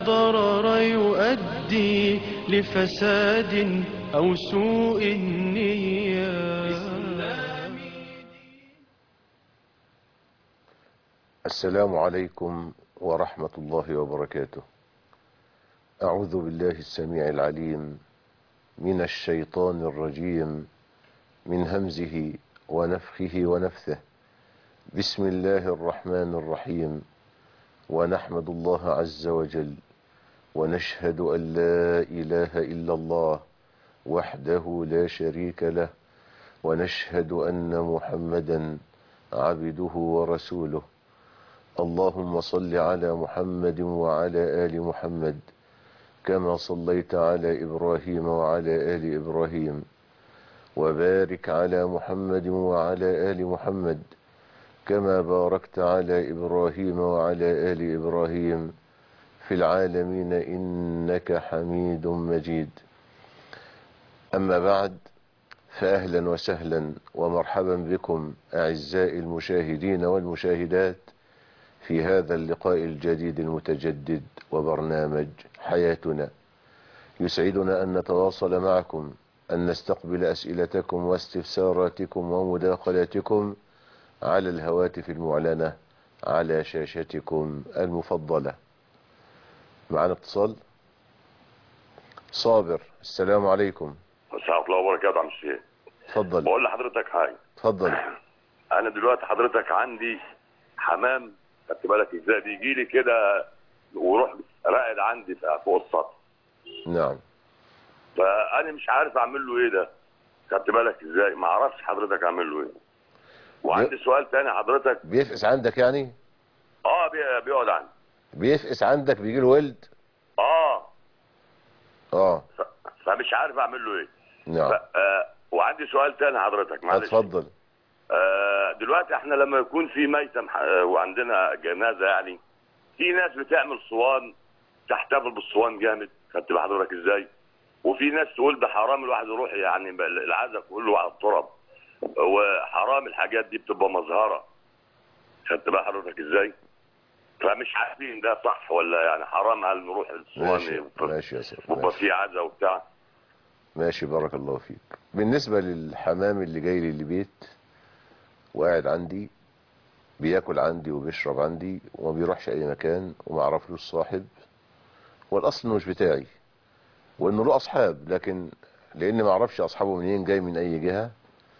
ضرر يؤدي لفساد أو سوء النية السلام عليكم ورحمة الله وبركاته أعوذ بالله السميع العليم من الشيطان الرجيم من همزه ونفخه ونفثه بسم الله الرحمن الرحيم ونحمد الله عز وجل ونشهد أن لا إله إلا الله وحده لا شريك له ونشهد أن محمدا عبده ورسوله اللهم صل على محمد وعلى آل محمد كما صليت على إبراهيم وعلى آل إبراهيم وبارك على محمد وعلى آل محمد كما باركت على إبراهيم وعلى آل إبراهيم في العالمين إنك حميد مجيد أما بعد فأهلا وسهلا ومرحبا بكم أعزائي المشاهدين والمشاهدات في هذا اللقاء الجديد المتجدد وبرنامج حياتنا يسعدنا أن نتواصل معكم أن نستقبل أسئلتكم واستفساراتكم ومداخلاتكم على الهواتف المعلنة على شاشتكم المفضلة معنا اتصال صابر السلام عليكم ورحمة الله وبركاته يا عم الشيخ اتفضل بقول لحضرتك حاجة اتفضل أنا دلوقتي حضرتك عندي حمام خدت بالك ازاي بيجي لي كده ويروح راقد عندي فوق السطح نعم فأنا مش عارف أعمل له إيه ده خدت بالك ازاي ما أعرفش حضرتك أعمل له إيه وعندي سؤال تاني حضرتك بيفقس عندك يعني اه بي- بيقعد عندي بيفقس عندك بيجي له ولد اه اه ف- فمش عارف أعمل له إيه نعم ف... آه وعندي سؤال تاني حضرتك معلش اتفضل آه، دلوقتي احنا لما يكون في ميتم آه، وعندنا جنازه يعني في ناس بتعمل صوان تحتفل بالصوان جامد خدت بال حضرتك ازاي وفي ناس تقول ده حرام الواحد يروح يعني العزاء كله على التراب وحرام الحاجات دي بتبقى مظهره خدت بال حضرتك ازاي فمش عارفين ده صح ولا يعني حرام هل نروح ماشي الصوان ماشي يا سيدي ويبقى ماشي. في عزاء وبتاع ماشي بارك الله فيك بالنسبة للحمام اللي جاي لي البيت وقاعد عندي بياكل عندي وبيشرب عندي وما بيروحش اي مكان وما اعرفلوش صاحب والاصل انه مش بتاعي وانه له اصحاب لكن لان ما اعرفش اصحابه منين جاي من اي جهة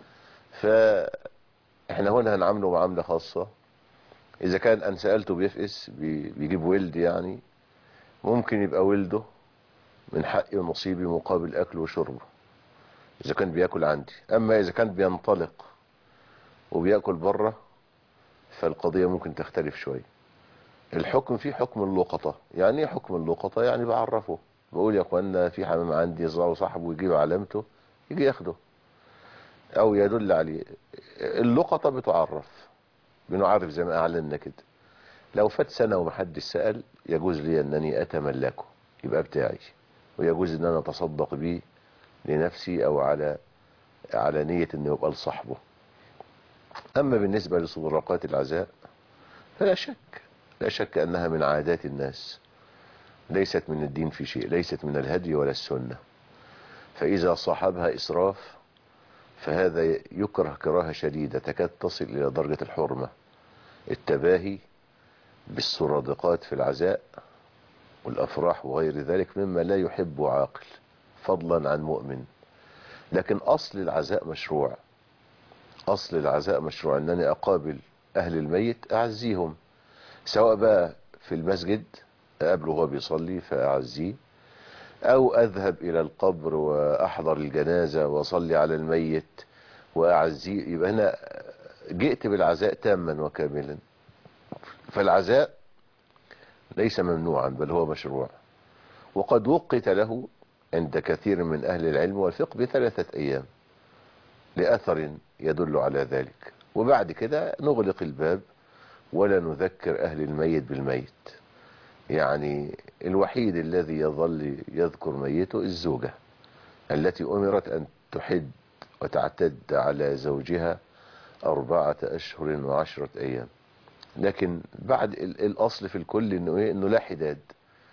فاحنا هنا هنعامله معاملة خاصة اذا كان ان سألته بيفقس بي- بيجيب ولد يعني ممكن يبقى ولده من حقي ونصيبي مقابل اكل وشربه اذا كان بياكل عندي اما اذا كان بينطلق وبياكل بره فالقضية ممكن تختلف شوية الحكم فيه حكم اللقطة يعني ايه حكم اللقطة يعني بعرفه بقول يا اخوانا في حمام عندي يظهر صاحبه ويجيب علامته يجي ياخده او يدل عليه اللقطة بتعرف بنعرف زي ما اعلنا كده لو فات سنة ومحدش سأل يجوز لي انني اتملكه يبقى بتاعي ويجوز ان انا اتصدق بيه لنفسي او على على نية انه يبقى لصاحبه اما بالنسبة لصدرقات العزاء فلا شك لا شك انها من عادات الناس ليست من الدين في شيء ليست من الهدي ولا السنة فاذا صاحبها اسراف فهذا يكره كراهة شديدة تكاد تصل الى درجة الحرمة التباهي بالسرادقات في العزاء والافراح وغير ذلك مما لا يحب عاقل فضلا عن مؤمن لكن اصل العزاء مشروع اصل العزاء مشروع انني اقابل اهل الميت اعزيهم سواء بقى في المسجد اقابله وهو بيصلي فاعزيه او اذهب الى القبر واحضر الجنازة واصلي على الميت واعزيه يبقى هنا جئت بالعزاء تاما وكاملا فالعزاء ليس ممنوعا بل هو مشروع وقد وقت له عند كثير من أهل العلم والفقه بثلاثة أيام لأثر يدل على ذلك وبعد كده نغلق الباب ولا نذكر أهل الميت بالميت يعني الوحيد الذي يظل يذكر ميته الزوجة التي أمرت أن تحد وتعتد على زوجها أربعة أشهر وعشرة أيام لكن بعد ال- الأصل في الكل إنه إيه إنه لا حداد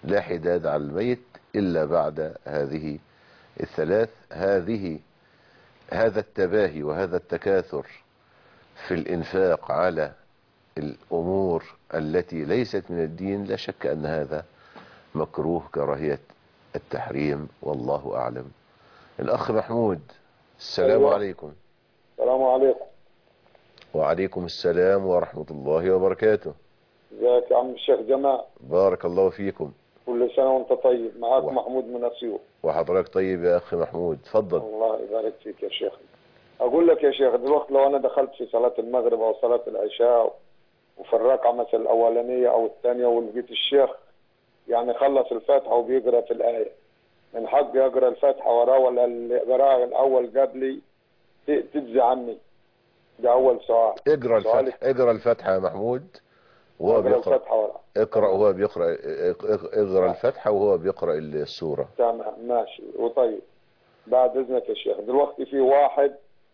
لا حداد على الميت إلا بعد هذه الثلاث هذه هذا التباهي وهذا التكاثر في الإنفاق على الأمور التي ليست من الدين لا شك أن هذا مكروه كراهية التحريم والله أعلم الأخ محمود السلام أيوة. عليكم السلام عليكم وعليكم السلام ورحمة الله وبركاته ازيك يا عم الشيخ جمال بارك الله فيكم كل سنه وانت طيب معاك واحد. محمود من اسيوط وحضرتك طيب يا أخي محمود تفضل الله يبارك فيك يا شيخ اقول لك يا شيخ دلوقتي لو انا دخلت في صلاه المغرب او صلاه العشاء وفي الركعه مثلا الاولانيه او الثانيه ولقيت الشيخ يعني خلص الفاتحه وبيقرا في الايه من حقي اقرا الفاتحه وراه ولا اللي قراها الاول قبلي ت- تجزي عني ده اول سؤال اقرا سؤالي- الفتح اقرا الفتحة يا محمود وهو اقرا بيقرأ الفاتحه وراه اقرأ وهو بيقرأ اق- اقرأ الفتحة وهو بيقرأ السورة تمام ماشي وطيب بعد اذنك يا شيخ دلوقتي في واحد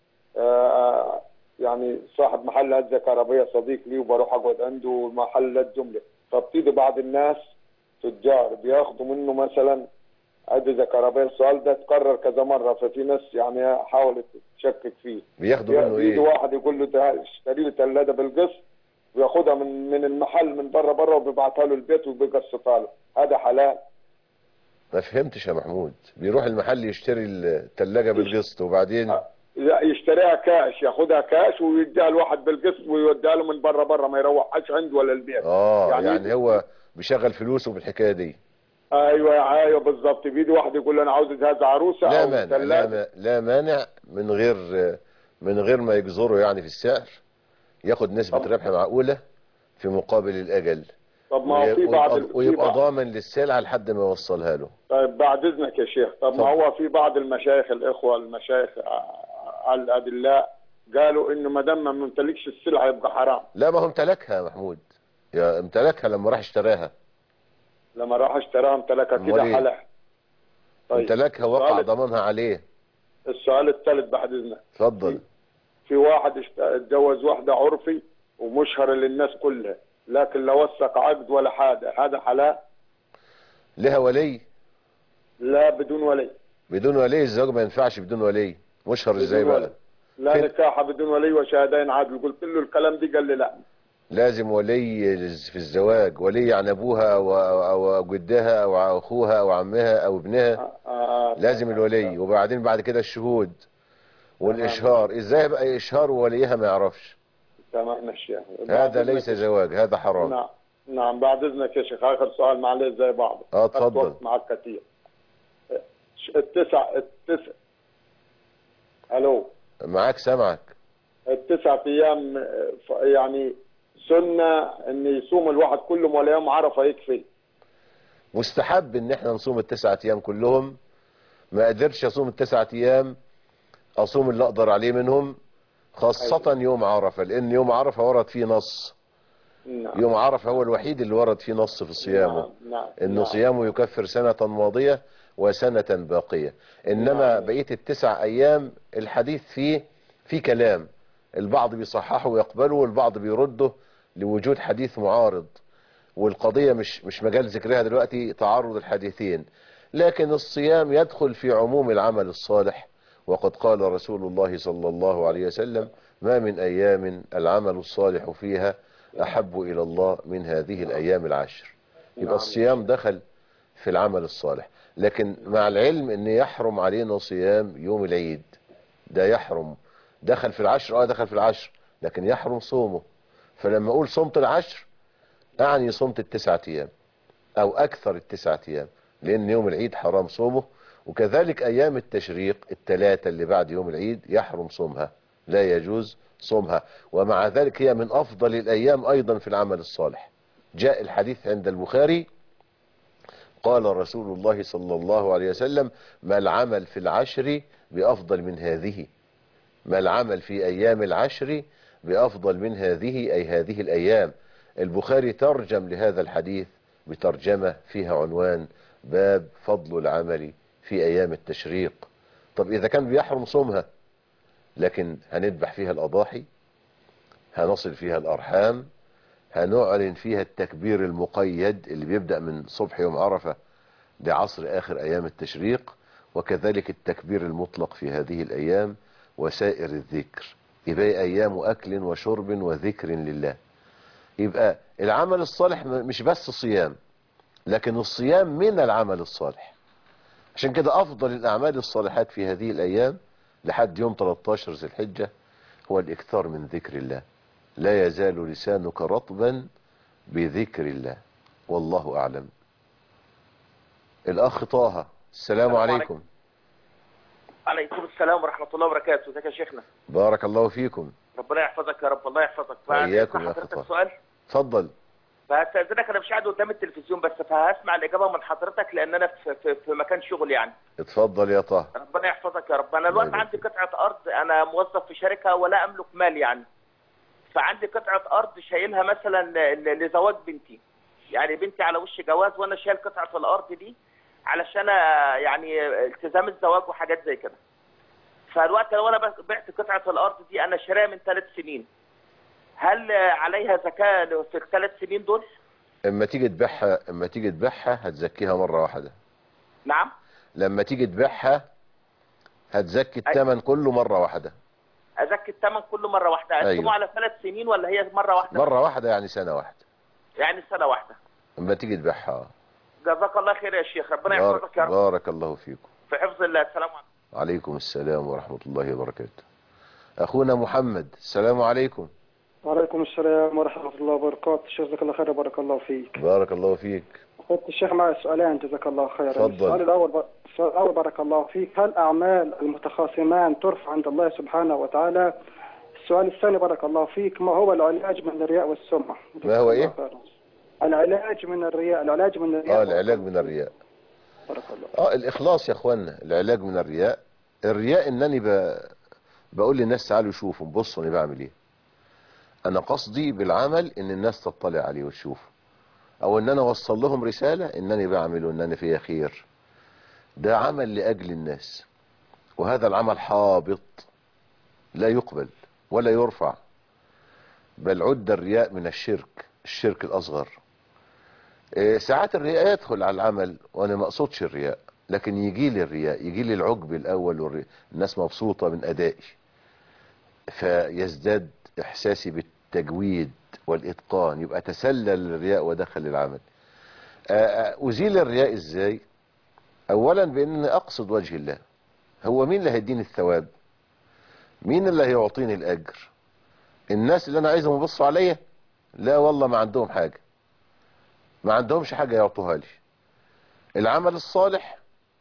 آه يعني صاحب محل هزه كهربائيه صديق لي وبروح اقعد عنده محلات جمله فبتيجي بعض الناس تجار بياخدوا منه مثلا اجهزه كهربائيه السؤال ده اتكرر كذا مره ففي ناس يعني حاولت تشكك فيه بياخدوا منه بيجي ايه واحد يقول له ده اشتري لي ثلاجه بالقسط وياخدها من من المحل من بره بره وبيبعتها له البيت وبيقسطها له هذا حلال ما فهمتش يا محمود بيروح المحل يشتري الثلاجة بالقسط وبعدين لا يشتريها كاش ياخدها كاش ويديها الواحد بالقسط ويوديها له من بره بره ما يروحهاش عنده ولا البيت اه يعني, يعني- يعني هو بيشغل فلوسه بالحكاية دي ايوه ايوه بالظبط بيجي واحد يقول له انا عاوز جهاز عروسه لا او مانع لا, ثلاجه ما- لا مانع من غير من غير ما يجزره يعني في السعر ياخد نسبة طب. ربح معقولة في مقابل الأجل طب ما هو وي- في بعض ويبقى, في ويبقى بعض ضامن للسلعة لحد ما يوصلها له طيب بعد اذنك يا شيخ طب ما اتفضل. هو في بعض المشايخ الاخوه المشايخ آه، الادلاء قالوا انه ما دام ما ممتلكش السلعه يبقى حرام لا ما هو امتلكها يا محمود يا امتلكها لما راح اشتراها لما راح اشتراها امتلكها أمال كده إيه؟ حلح طيب امتلكها وقع السؤال- ضمانها عليه السؤال الثالث بعد اذنك اتفضل في واحد اشت- اتجوز واحدة عرفي ومشهر للناس كلها لكن لا وثق عقد ولا حاجة هذا حلال لها ولي لا بدون ولي بدون ولي الزواج ما ينفعش بدون ولي مشهر ازاي بدون بقى ولي. لا فين؟ نكاح بدون ولي وشهادين عادل قلت له الكلام دي قال لي لا لازم ولي في الزواج ولي عن ابوها او او جدها او اخوها او عمها او ابنها آه، آه، لازم الولي وبعدين بعد كده الشهود والاشهار ازاي بقى اشهار ووليها ما يعرفش تمام يا شيخ هذا بعد ليس إذنك- زواج هذا حرام نعم نعم بعد اذنك يا شيخ اخر سؤال معلش زي بعض اه اتفضل. أتوقف معك كثير التسع التسع الو معاك سمعك التسع ايام آه، ف- يعني سنه ان يصوم الواحد كلهم ولا يوم عرفه يكفي مستحب ان احنا نصوم التسعة ايام كلهم ما قدرتش اصوم التسعة ايام اصوم اللي اقدر عليه منهم خاصة يوم عرفة لان يوم عرفة ورد فيه نص نعم يوم عرفة هو الوحيد اللي ورد فيه نص في صيامه نعم نعم انه نعم. صيامه يكفر سنة ماضية وسنة باقية انما نعم. بقية التسع ايام الحديث فيه في كلام البعض بيصححه ويقبله والبعض بيرده لوجود حديث معارض والقضية مش مش مجال ذكرها دلوقتي تعارض الحديثين لكن الصيام يدخل في عموم العمل الصالح وقد قال رسول الله صلى الله عليه وسلم ما من أيام العمل الصالح فيها أحب إلى الله من هذه الأيام العشر يبقى نعم. الصيام دخل في العمل الصالح لكن مع العلم ان يحرم علينا صيام يوم العيد ده يحرم دخل في العشر اه دخل في العشر لكن يحرم صومه فلما اقول صمت العشر اعني صمت التسعة ايام او اكثر التسعة ايام لان يوم العيد حرام صومه وكذلك ايام التشريق الثلاثة اللي بعد يوم العيد يحرم صومها لا يجوز صومها ومع ذلك هي من افضل الايام ايضا في العمل الصالح جاء الحديث عند البخاري قال رسول الله صلى الله عليه وسلم ما العمل في العشر بأفضل من هذه ما العمل في أيام العشر بأفضل من هذه أي هذه الأيام البخاري ترجم لهذا الحديث بترجمة فيها عنوان باب فضل العمل في أيام التشريق طب إذا كان بيحرم صومها لكن هنذبح فيها الأضاحي هنصل فيها الأرحام هنعلن فيها التكبير المقيد اللي بيبدأ من صبح يوم عرفة لعصر آخر أيام التشريق وكذلك التكبير المطلق في هذه الأيام وسائر الذكر يبقى أيام أكل وشرب وذكر لله يبقى العمل الصالح م- مش بس صيام لكن الصيام من العمل الصالح عشان كده أفضل الأعمال الصالحات في هذه الأيام لحد يوم 13 ذي الحجة هو الإكثار من ذكر الله لا يزال لسانك رطبا بذكر الله والله أعلم الأخ طه السلام السلام عليكم عليكم السلام ورحمة الله وبركاته ازيك يا شيخنا بارك الله فيكم ربنا يحفظك يا رب الله يحفظك وإياكم يا حضرتك خطأ. سؤال اتفضل فاستاذنك انا مش قاعد قدام التلفزيون بس فهسمع الاجابه من حضرتك لان انا في, في, في مكان شغل يعني اتفضل يا طه ربنا يحفظك يا رب انا الوقت يبارك عندي قطعه ارض انا موظف في شركه ولا املك مال يعني فعندي قطعه ارض شايلها مثلا ل- لزواج بنتي يعني بنتي على وش جواز وانا شايل قطعه الارض دي علشان آه، يعني التزام الزواج وحاجات زي كده فالوقت لو انا بس- بعت قطعه الارض دي انا شاريها من ثلاث سنين هل آه، عليها زكاه في الثلاث سنين دول؟ اما تيجي تبيعها اما تيجي تبيعها هتزكيها مرة واحدة نعم لما تيجي تبيعها هتزكي الثمن كله مرة واحدة ازكي الثمن كل مره واحده اقسمه أيوة. على ثلاث سنين ولا هي مره واحده؟ مرة واحدة يعني سنة واحدة يعني سنه واحده اما تيجي تبيعها جزاك الله خير يا شيخ ربنا بارك, يحفظك يا رب بارك الله فيكم في حفظ الله السلام عليكم عليكم السلام ورحمة الله وبركاته اخونا محمد السلام عليكم وعليكم السلام ورحمة الله وبركاته الشيخ جزاك الله خير وبارك الله فيك بارك الله فيك أخوة الشيخ معي سؤالين جزاك الله خيرا تفضل. السؤال الأول ب... السؤال الأول بارك الله فيك هل أعمال المتخاصمان ترفع عند الله سبحانه وتعالى السؤال الثاني بارك الله فيك ما هو العلاج من الرياء والسمعة ما هو جزاك إيه؟ الله خيرا. العلاج من الرياء العلاج من الرياء اه العلاج من الرياء بارك الله اه الاخلاص يا اخوانا العلاج من الرياء الرياء انني ب... بقول للناس تعالوا شوفوا بصوا انا بعمل ايه انا قصدي بالعمل ان الناس تطلع عليه وتشوفه او ان انا اوصل لهم رسالة انني بعمل وان انا فيها خير ده عمل لاجل الناس وهذا العمل حابط لا يقبل ولا يرفع بل عد الرياء من الشرك الشرك الاصغر إيه، ساعات الرياء يدخل على العمل وانا ما اقصدش الرياء لكن يجي لي الرياء يجي لي العجب الاول والرياء. الناس مبسوطة من ادائي فيزداد احساسي بالتجويد والاتقان يبقى تسلل الرياء ودخل العمل آه، آه، ازيل الرياء ازاي اولا بان اقصد وجه الله هو مين اللي هيديني الثواب مين اللي هيعطيني الاجر الناس اللي انا عايزهم يبصوا عليا لا والله ما عندهم حاجة ما عندهمش حاجة يعطوها لي العمل الصالح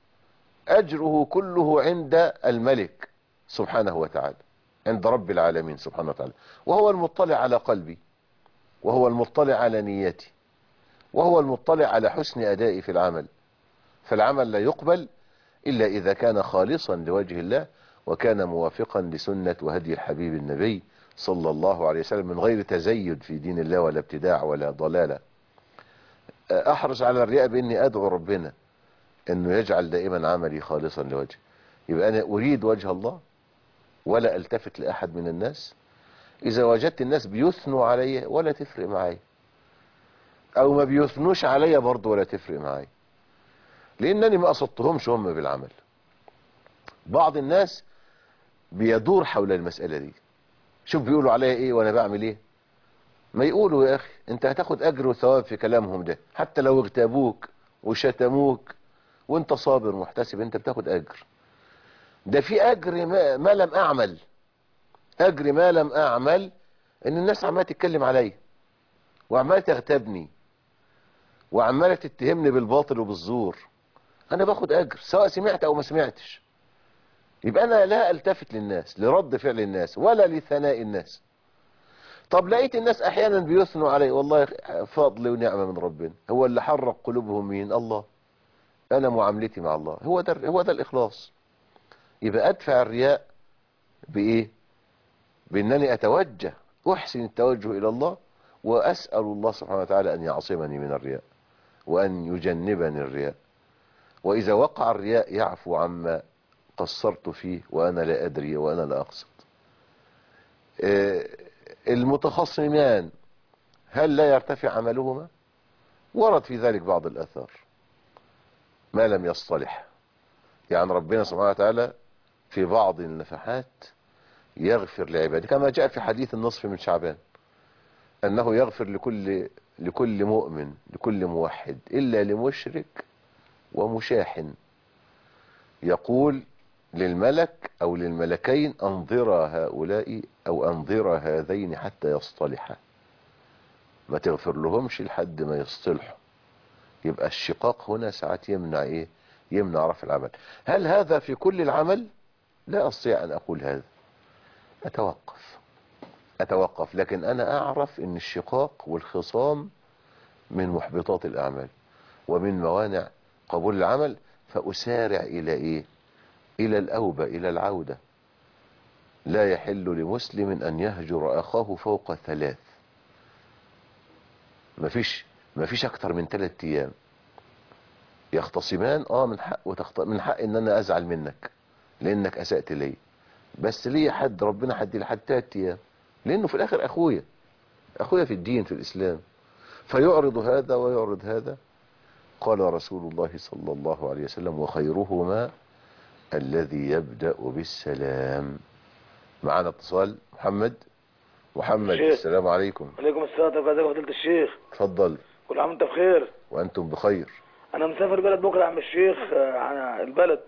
اجره كله عند الملك سبحانه وتعالى عند رب العالمين سبحانه وتعالى وهو المطلع على قلبي وهو المطلع على نيتي وهو المطلع على حسن أدائي في العمل فالعمل لا يقبل إلا إذا كان خالصا لوجه الله وكان موافقا لسنة وهدي الحبيب النبي صلى الله عليه وسلم من غير تزيد في دين الله ولا ابتداع ولا ضلالة أحرص على الرياء بإني أدعو ربنا أنه يجعل دائما عملي خالصا لوجه يبقى أنا أريد وجه الله ولا التفت لأحد من الناس إذا وجدت الناس بيثنوا علي ولا تفرق معايا أو ما بيثنوش علي برضه ولا تفرق معايا لأنني ما قصدتهمش هم بالعمل بعض الناس بيدور حول المسألة دي شوف بيقولوا عليا ايه وانا بعمل ايه ما يقولوا يا اخي انت هتاخد اجر وثواب في كلامهم ده حتى لو اغتابوك وشتموك وانت صابر محتسب انت بتاخد اجر ده في اجر ما, ما لم اعمل اجر ما لم اعمل ان الناس عماله تتكلم عليا وعماله تغتابني وعماله تتهمني بالباطل وبالزور انا باخد اجر سواء سمعت او ما سمعتش يبقى انا لا التفت للناس لرد فعل الناس ولا لثناء الناس طب لقيت الناس احيانا بيثنوا علي والله فضل ونعمة من ربنا هو اللي حرق قلوبهم مين الله انا معاملتي مع الله هو ده هو ده الاخلاص يبقى ادفع الرياء بايه بانني اتوجه احسن التوجه الى الله واسال الله سبحانه وتعالى ان يعصمني من الرياء وان يجنبني الرياء واذا وقع الرياء يعفو عما قصرت فيه وانا لا ادري وانا لا اقصد المتخصمان هل لا يرتفع عملهما ورد في ذلك بعض الأثار ما لم يصطلح يعني ربنا سبحانه وتعالى في بعض النفحات يغفر لعباده كما جاء في حديث النصف من شعبان أنه يغفر لكل لكل مؤمن لكل موحد إلا لمشرك ومشاحن يقول للملك أو للملكين أنظرا هؤلاء أو أنظرا هذين حتى يصطلحا ما تغفر لهمش لحد ما يصطلحوا يبقى الشقاق هنا ساعات يمنع ايه يمنع رفع العمل هل هذا في كل العمل لا استطيع ان اقول هذا اتوقف اتوقف لكن انا اعرف ان الشقاق والخصام من محبطات الاعمال ومن موانع قبول العمل فاسارع الى ايه الى الاوبة الى العودة لا يحل لمسلم ان يهجر اخاه فوق ثلاث مفيش مفيش اكتر من ثلاث ايام يختصمان اه من حق وتخط... من حق ان انا ازعل منك لانك اسأت لي بس ليه حد ربنا حد لحد ثلاث ايام لانه في الاخر اخويا اخويا في الدين في الاسلام فيعرض هذا ويعرض هذا قال رسول الله صلى الله عليه وسلم وخيرهما الذي يبدأ بالسلام معنا اتصال محمد محمد شيخ. السلام عليكم عليكم السلام ورحمة الله فضيلة الشيخ تفضل كل عام وانت بخير وانتم بخير انا مسافر بلد بكره يا عم الشيخ آه، على البلد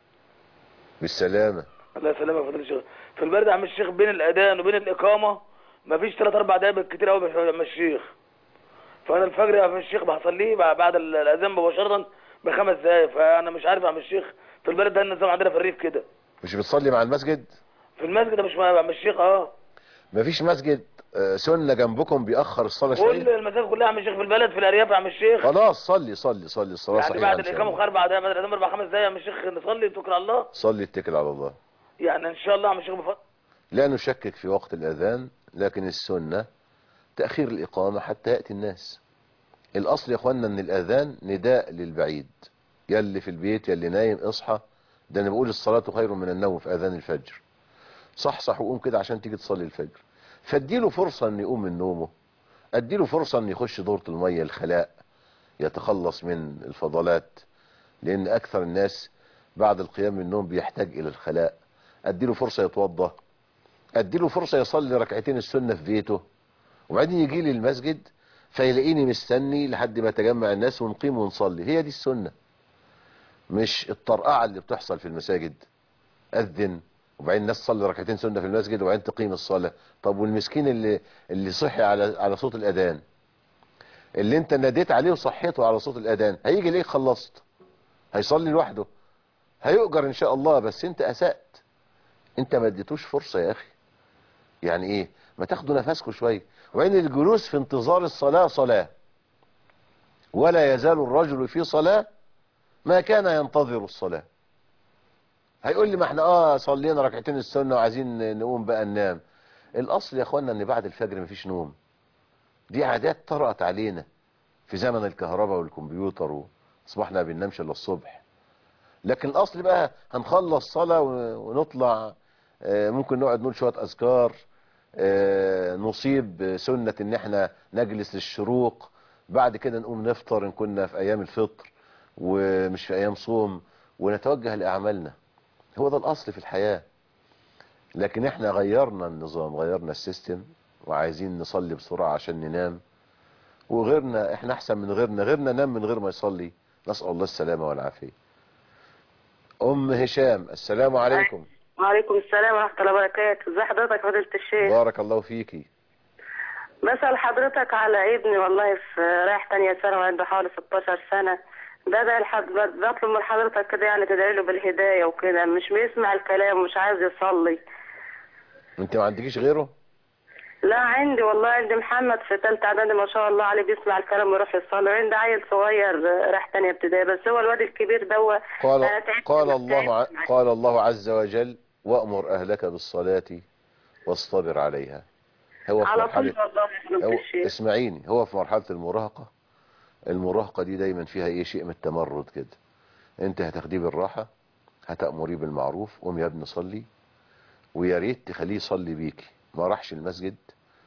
بالسلامة الله يسلمك فضيلة الشيخ في البلد يا عم الشيخ بين الاذان وبين الاقامه مفيش ثلاث اربع دقايق بالكتير قوي يا عم الشيخ فانا الفجر يا عم الشيخ بصليه بعد بعد ال- الاذان مباشره بخمس دقايق فانا مش عارف يا عم الشيخ في البلد ده النظام عندنا في الريف كده مش بتصلي مع المسجد في المسجد ده مش مع يا عم الشيخ اه مفيش مسجد آه، سنة جنبكم بيأخر الصلاة كل شوية المساجد كلها يا عم الشيخ في البلد في الارياف يا عم الشيخ خلاص صلي صلي صلي الصلاة يعني صحيحة بعد إن شاء الاقامه الله. باربع دقايق بعد الاذان باربع خمس دقايق يا عم الشيخ نصلي اتكل على الله صلي اتكل على الله يعني ان شاء الله يا عم الشيخ بفضل لا نشكك في وقت الأذان لكن السنة تأخير الإقامة حتى يأتي الناس الأصل يا أخوانا أن الأذان نداء للبعيد يلي في البيت يلي نايم اصحى ده أنا بقول الصلاة خير من النوم في أذان الفجر صحصح وقوم كده عشان تيجي تصلي الفجر فاديله فرصة أن يقوم من نومه اديله فرصة أن يخش دورة المية الخلاء يتخلص من الفضلات لأن أكثر الناس بعد القيام من النوم بيحتاج إلى الخلاء اديله فرصة يتوضى اديله فرصة يصلي ركعتين السنة في بيته وبعدين يجي لي المسجد فيلاقيني مستني لحد ما تجمع الناس ونقيم ونصلي هي دي السنة مش الطرقعة اللي بتحصل في المساجد أذن وبعدين الناس تصلي ركعتين سنة في المسجد وبعدين تقيم الصلاة طب والمسكين اللي اللي صحي على على صوت الأذان اللي انت ناديت عليه وصحيته على صوت الأذان هيجي ليه خلصت هيصلي لوحده هيؤجر ان شاء الله بس انت اسأت انت ما اديتوش فرصة يا اخي يعني ايه ما تاخدوا نفسكم شوية وان الجلوس في انتظار الصلاة صلاة ولا يزال الرجل في صلاة ما كان ينتظر الصلاة هيقول لي ما احنا اه صلينا ركعتين السنة وعايزين نقوم بقى ننام الاصل يا اخوانا ان بعد الفجر مفيش نوم دي عادات طرأت علينا في زمن الكهرباء والكمبيوتر واصبحنا ما بننامش الا الصبح لكن الاصل بقى هنخلص صلاة و- ونطلع آه، ممكن نقعد نقول شوية اذكار آه، نصيب سنة ان احنا نجلس للشروق بعد كده نقوم نفطر ان كنا في ايام الفطر ومش في ايام صوم ونتوجه لاعمالنا هو ده الاصل في الحياة لكن احنا غيرنا النظام غيرنا السيستم وعايزين نصلي بسرعة عشان ننام وغيرنا احنا احسن من غيرنا غيرنا نام من غير ما يصلي نسأل الله السلامة والعافية ام هشام السلام عليكم وعليكم السلام ورحمة الله وبركاته ازي حضرتك يا فضيلة الشيخ بارك الله فيكي بسأل حضرتك على ابني والله في رايح تانية ثانوي عنده حوالي 16 سنة ده ده الحد بطلب من حضرتك كده يعني تدعي له بالهداية وكده مش بيسمع الكلام ومش عايز يصلي انت ما عندكيش غيره لا عندي والله عندي محمد في تالتة اعدادي ما شاء الله عليه بيسمع الكلام ويروح يصلي وعندي عيل صغير رايح تانية ابتدائي بس هو الواد الكبير ده هو قال أنا تعبت قال من الله ع- التعب. قال الله عز وجل وأمر أهلك بالصلاة واصطبر عليها هو في على طول مرحلة والله يا فضيلة هو الشيخ اسمعيني هو في مرحلة المراهقة المراهقة دي دايما فيها ايه شيء من التمرد كده انت هتاخديه بالراحة هتأمريه بالمعروف قوم يا ابني صلي ويا ريت تخليه يصلي بيكي ما راحش المسجد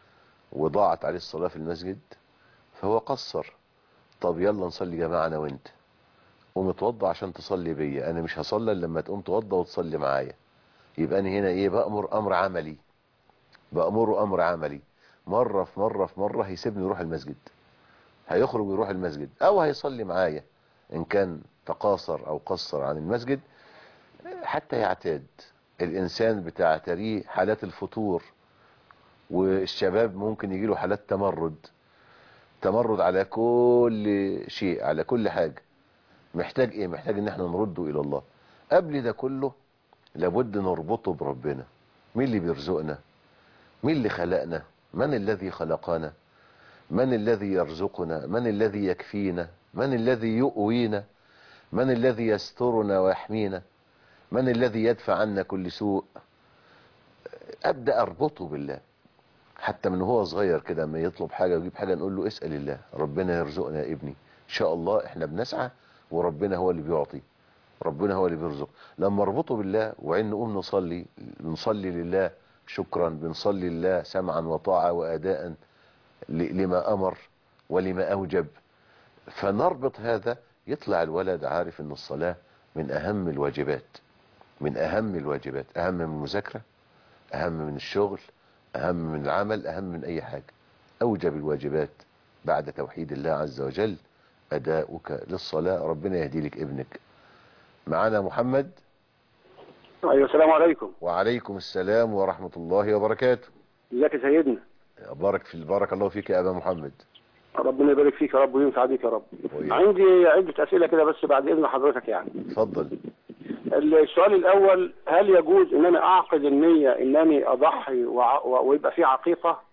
وضاعت عليه الصلاة في المسجد فهو قصر طب يلا نصلي جماعة انا وانت قوم اتوضى عشان تصلي بيا انا مش هصلي إلا لما تقوم توضى وتصلي معايا يبقى انا هنا ايه بأمر امر عملي بأمره امر عملي مرة في مرة في مرة هيسيبني يروح المسجد هيخرج ويروح المسجد او هيصلي معايا ان كان تقاصر او قصر عن المسجد حتى يعتاد الانسان بتعتريه حالات الفتور والشباب ممكن يجيله حالات تمرد تمرد على كل شيء على كل حاجة محتاج ايه محتاج ان احنا نرده الى الله قبل ده كله لابد نربطه بربنا مين اللي بيرزقنا مين اللي خلقنا من الذي خلقنا من الذي يرزقنا من الذي يكفينا من الذي يؤوينا من الذي يسترنا ويحمينا من الذي يدفع عنا كل سوء ابدا اربطه بالله حتى من هو صغير كده لما يطلب حاجه ويجيب حاجه نقول له اسال الله ربنا يرزقنا يا ابني ان شاء الله احنا بنسعى وربنا هو اللي بيعطي ربنا هو اللي بيرزق لما اربطه بالله وعين نقوم نصلي نصلي لله شكرا بنصلي لله سمعا وطاعه واداء ل- لما امر ولما اوجب فنربط هذا يطلع الولد عارف ان الصلاه من اهم الواجبات من اهم الواجبات اهم من المذاكره اهم من الشغل اهم من العمل اهم من اي حاجة اوجب الواجبات بعد توحيد الله عز وجل اداؤك للصلاة ربنا يهدي لك ابنك معنا محمد ايوه السلام عليكم وعليكم السلام ورحمة الله وبركاته ازيك يا سيدنا بارك في بارك الله فيك يا ابا محمد ربنا يبارك فيك يا رب وينفع بيك يا رب وإياك. عندي عدة أسئلة كده بس بعد إذن حضرتك يعني اتفضل السؤال الأول هل يجوز إن أنا أعقد النية إنني أضحي وع- و- ويبقى في عقيقة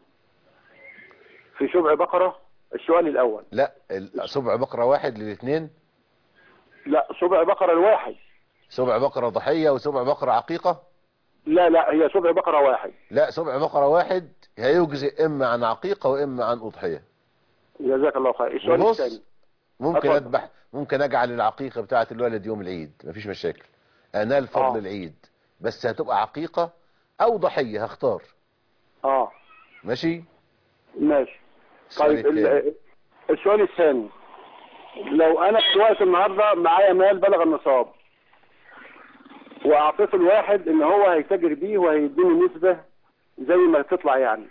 في سبع بقرة السؤال الأول لا ال- سبع بقرة واحد للاثنين لا سبع بقرة الواحد سبع بقرة ضحية وسبع بقرة عقيقة لا لا هي سبع بقرة واحد لا سبع بقرة واحد هيجزئ اما عن عقيقة واما عن اضحية جزاك الله خير السؤال وبص، الثاني ممكن اتفضل. اذبح ممكن اجعل العقيقة بتاعة الولد يوم العيد مفيش مشاكل انال فضل آه. العيد بس هتبقى عقيقة او ضحية هختار اه ماشي ماشي السؤال طيب التاني. ال- السؤال الثاني لو انا في وقت النهارده معايا مال بلغ النصاب واعطيت الواحد ان هو هيتاجر بيه وهيديني نسبه زي ما تطلع يعني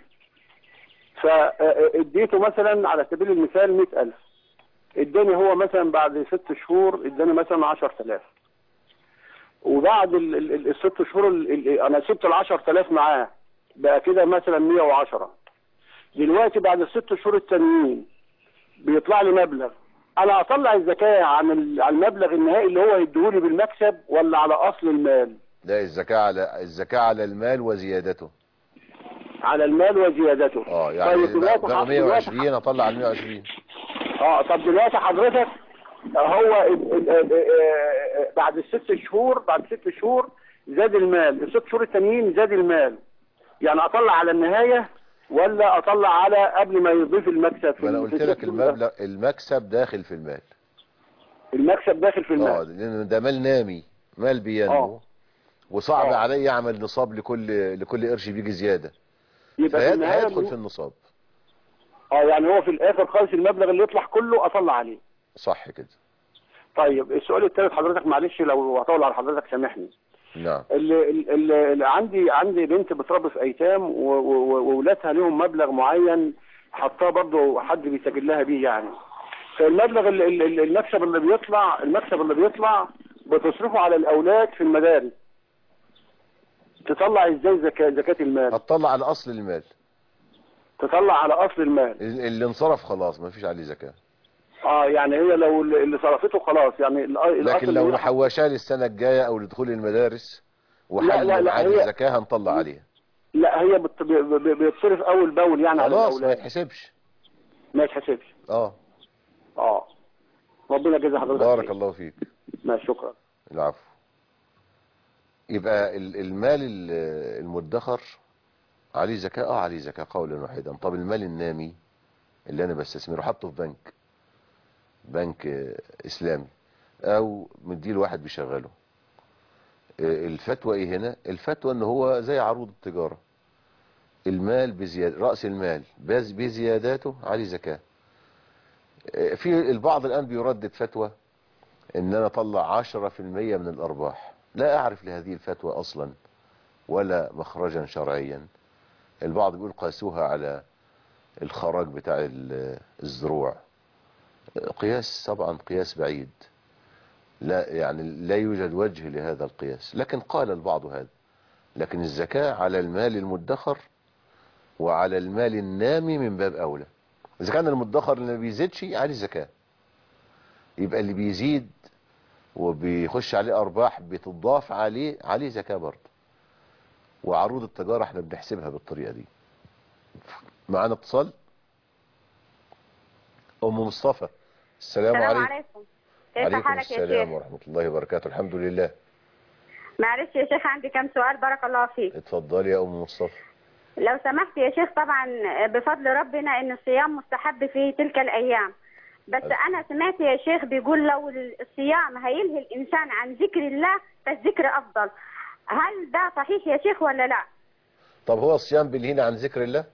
فاديته مثلا على سبيل المثال 100000 اداني هو مثلا بعد ست شهور اداني مثلا 10000 وبعد ال- ال- ال- الست شهور ال- ال- انا سبت ال 10000 معاه بقى كده مثلا 110 دلوقتي بعد الست شهور التانيين بيطلع لي مبلغ انا اطلع الزكاه عن ال- على المبلغ النهائي اللي هو يديهولي بالمكسب ولا على اصل المال ده الزكاة على الزكاة على المال وزيادته على المال وزيادته اه يعني طيب دلوقتي بقى ح- دلوقتي 120 اطلع على 120 اه طب دلوقتي حضرتك هو ال- ال- ال- آه، بعد الست شهور بعد ست شهور زاد المال الست شهور التانيين زاد المال يعني اطلع على النهايه ولا اطلع على قبل ما يضيف المكسب في ما انا ال- قلت في لك الست شهور ده؟ المبلغ المكسب داخل في المال المكسب داخل في اه المال لان ده مال نامي مال بينمو آه. وصعب آه. علي اعمل نصاب لكل لكل قرش بيجي زيادة يبقى في فهي- النهايه هيدخل في النصاب اه يعني هو في الاخر خالص المبلغ اللي يطلع كله اطلع عليه صح كده طيب السؤال الثالث حضرتك معلش لو هطول على حضرتك سامحني نعم اللي, اللي, اللي عندي عندي بنت بتربي في ايتام و- و- وولادها لهم مبلغ معين حطاه برضه حد بيسجل لها بيه يعني فالمبلغ ال- ال- ال- المكسب اللي بيطلع المكسب اللي بيطلع بتصرفه على الاولاد في المدارس تطلع ازاي زكاه زكاه المال هتطلع على اصل المال تطلع على اصل المال اللي انصرف خلاص ما فيش عليه زكاة اه يعني هي لو اللي اللي صرفته خلاص يعني الأ- الأصل لكن لو اللي- محوشاه للسنة الجاية او لدخول المدارس لا، وحل لا، ميعاد هي- الزكاة هنطلع عليها لا هي بت- ب- ب- بيتصرف اول باول يعني على خلاص ما الاولاد يتحسبش ما يتحسبش اه اه ربنا يجزي حضرتك بارك خير. الله فيك ماشي شكرا العفو يبقى ال- المال ال- المدخر عليه زكاة اه عليه زكاة قولا واحدا طب المال النامي اللي انا بستثمره حاطه في بنك بنك آه، اسلامي او مديله واحد بيشغله آه، الفتوى ايه هنا الفتوى ان هو زي عروض التجارة المال بزيادة رأس المال بز- بزياداته عليه زكاة آه، في البعض الآن بيردد فتوى ان انا اطلع عشرة في المية من الارباح لا اعرف لهذه الفتوى اصلا ولا مخرجا شرعيا البعض بيقول قاسوها على الخراج بتاع ال- الزروع قياس طبعا قياس بعيد لا يعني لا يوجد وجه لهذا القياس لكن قال البعض هذا لكن الزكاة على المال المدخر وعلى المال النامي من باب أولى إذا كان المدخر اللي ما بيزيدش عليه زكاة يبقى اللي بيزيد وبيخش عليه أرباح بتضاف عليه عليه زكاة برضه وعروض التجارة احنا بنحسبها بالطريقة دي معانا اتصال أم مصطفى السلام السلام عليكم عليكم كيف عليكم حالك يا السلام شيخ ورحمة الله وبركاته الحمد لله معلش يا شيخ عندي كم سؤال بارك الله فيك اتفضلي يا أم مصطفى لو سمحت يا شيخ طبعا بفضل ربنا ان الصيام مستحب في تلك الايام بس انا سمعت يا شيخ بيقول لو الصيام هيلهي الانسان عن ذكر الله فالذكر افضل هل ده صحيح يا شيخ ولا لا طب هو الصيام بيلهينا عن ذكر الله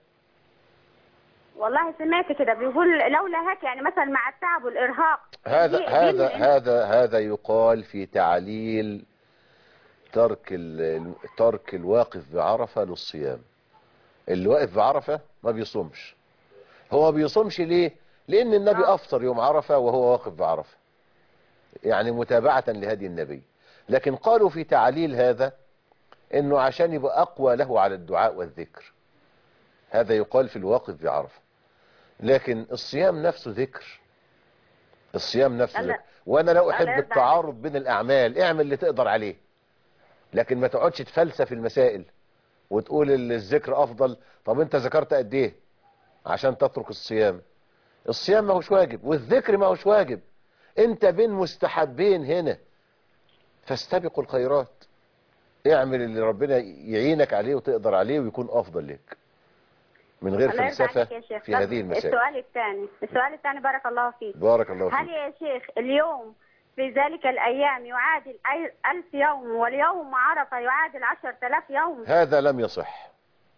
والله سمعت كده بيقول لولا هيك يعني مثلا مع التعب والارهاق هذا دي- دي هذا من- هذا هذا يقال في تعليل ترك ال- ترك الواقف بعرفة للصيام اللي واقف بعرفة ما بيصومش هو ما بيصومش ليه لان النبي افطر يوم عرفة وهو واقف بعرفة يعني متابعة لهدي النبي لكن قالوا في تعليل هذا انه عشان يبقى اقوى له على الدعاء والذكر هذا يقال في الواقف بعرفة لكن الصيام نفسه ذكر الصيام نفسه لا. ذكر وانا لا لا احب يرضى التعارض بين الاعمال اعمل اللي تقدر عليه لكن ما تقعدش تفلسف المسائل وتقول ال- الذكر افضل طب انت ذكرت قد ايه عشان تترك الصيام الصيام ما هوش واجب والذكر ما هوش واجب انت بين مستحبين هنا فاستبقوا الخيرات اعمل اللي ربنا يعينك عليه وتقدر عليه ويكون افضل لك من غير الله يرضى فلسفة عليك يا شيخ في طب هذه المسائل السؤال الثاني السؤال الثاني بارك الله فيك بارك الله هل فيك يا شيخ اليوم في ذلك الأيام يعادل أي- ألف يوم واليوم عرفة يعادل عشرة آلاف يوم هذا لم يصح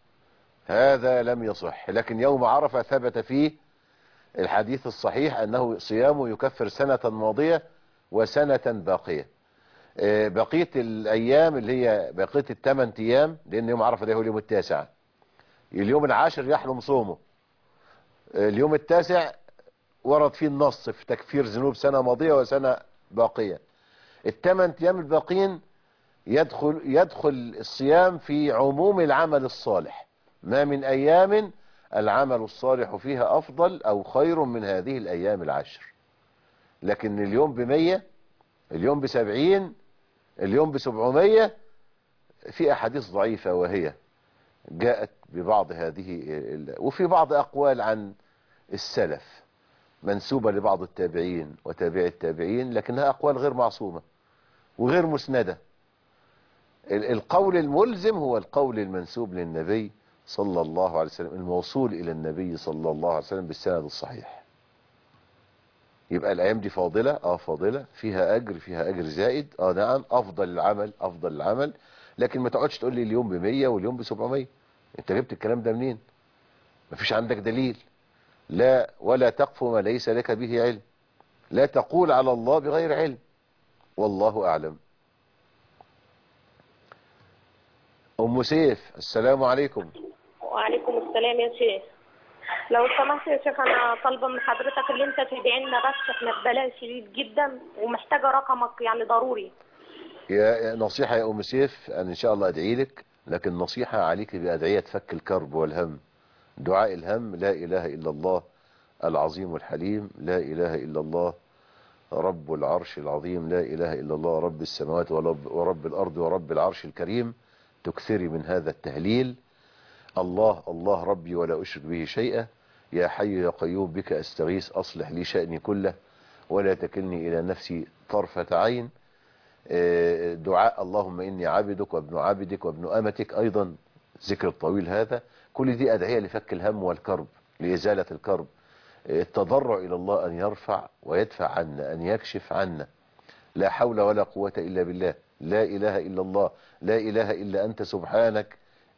هذا لم يصح لكن يوم عرفة ثبت فيه الحديث الصحيح أنه صيامه يكفر سنة ماضية وسنة باقية آه، بقية الأيام اللي هي بقية الثمان أيام لأن يوم عرفة ده هو اليوم التاسع اليوم العاشر يحرم صومه آه، اليوم التاسع ورد فيه النص في تكفير ذنوب سنة ماضية وسنة باقية الثمان أيام الباقيين يدخل يدخل الصيام في عموم العمل الصالح ما من أيام العمل الصالح فيها أفضل أو خير من هذه الأيام العشر لكن اليوم بمية اليوم بسبعين اليوم بسبعمية في أحاديث ضعيفة وهي جاءت ببعض هذه ال- وفي بعض أقوال عن السلف منسوبة لبعض التابعين وتابع التابعين لكنها أقوال غير معصومة وغير مسندة ال- القول الملزم هو القول المنسوب للنبي صلى الله عليه وسلم الموصول إلى النبي صلى الله عليه وسلم بالسند الصحيح يبقى الأيام دي فاضلة اه فاضلة فيها أجر فيها أجر زائد اه نعم أفضل العمل أفضل العمل لكن ما تقعدش تقول لي اليوم بمية واليوم بسبعمية انت جبت الكلام ده منين مفيش عندك دليل لا ولا تقف ما ليس لك به علم لا تقول على الله بغير علم والله أعلم أم سيف السلام عليكم وعليكم السلام يا شيخ لو سمحت يا شيخ انا طالبه من حضرتك اللي انت تدعي لنا بس احنا ببلاء شديد جدا ومحتاجه رقمك يعني ضروري يا يا نصيحة يا أم سيف أنا إن شاء الله أدعي لك لكن نصيحة عليك بأدعية فك الكرب والهم دعاء الهم لا إله إلا الله العظيم الحليم لا إله إلا الله رب العرش العظيم لا إله إلا الله رب السماوات ورب, ورب الأرض ورب العرش الكريم تكثري من هذا التهليل الله الله ربي ولا أشرك به شيئا يا حي يا قيوم بك أستغيث أصلح لي شأني كله ولا تكلني إلى نفسي طرفة عين آه، دعاء اللهم إني عبدك وابن عبدك وابن أمتك أيضا ذكر الطويل هذا كل دي أدعية لفك الهم والكرب لإزالة الكرب آه، التضرع إلى الله أن يرفع ويدفع عنا أن يكشف عنا لا حول ولا قوة إلا بالله لا إله إلا الله لا إله إلا أنت سبحانك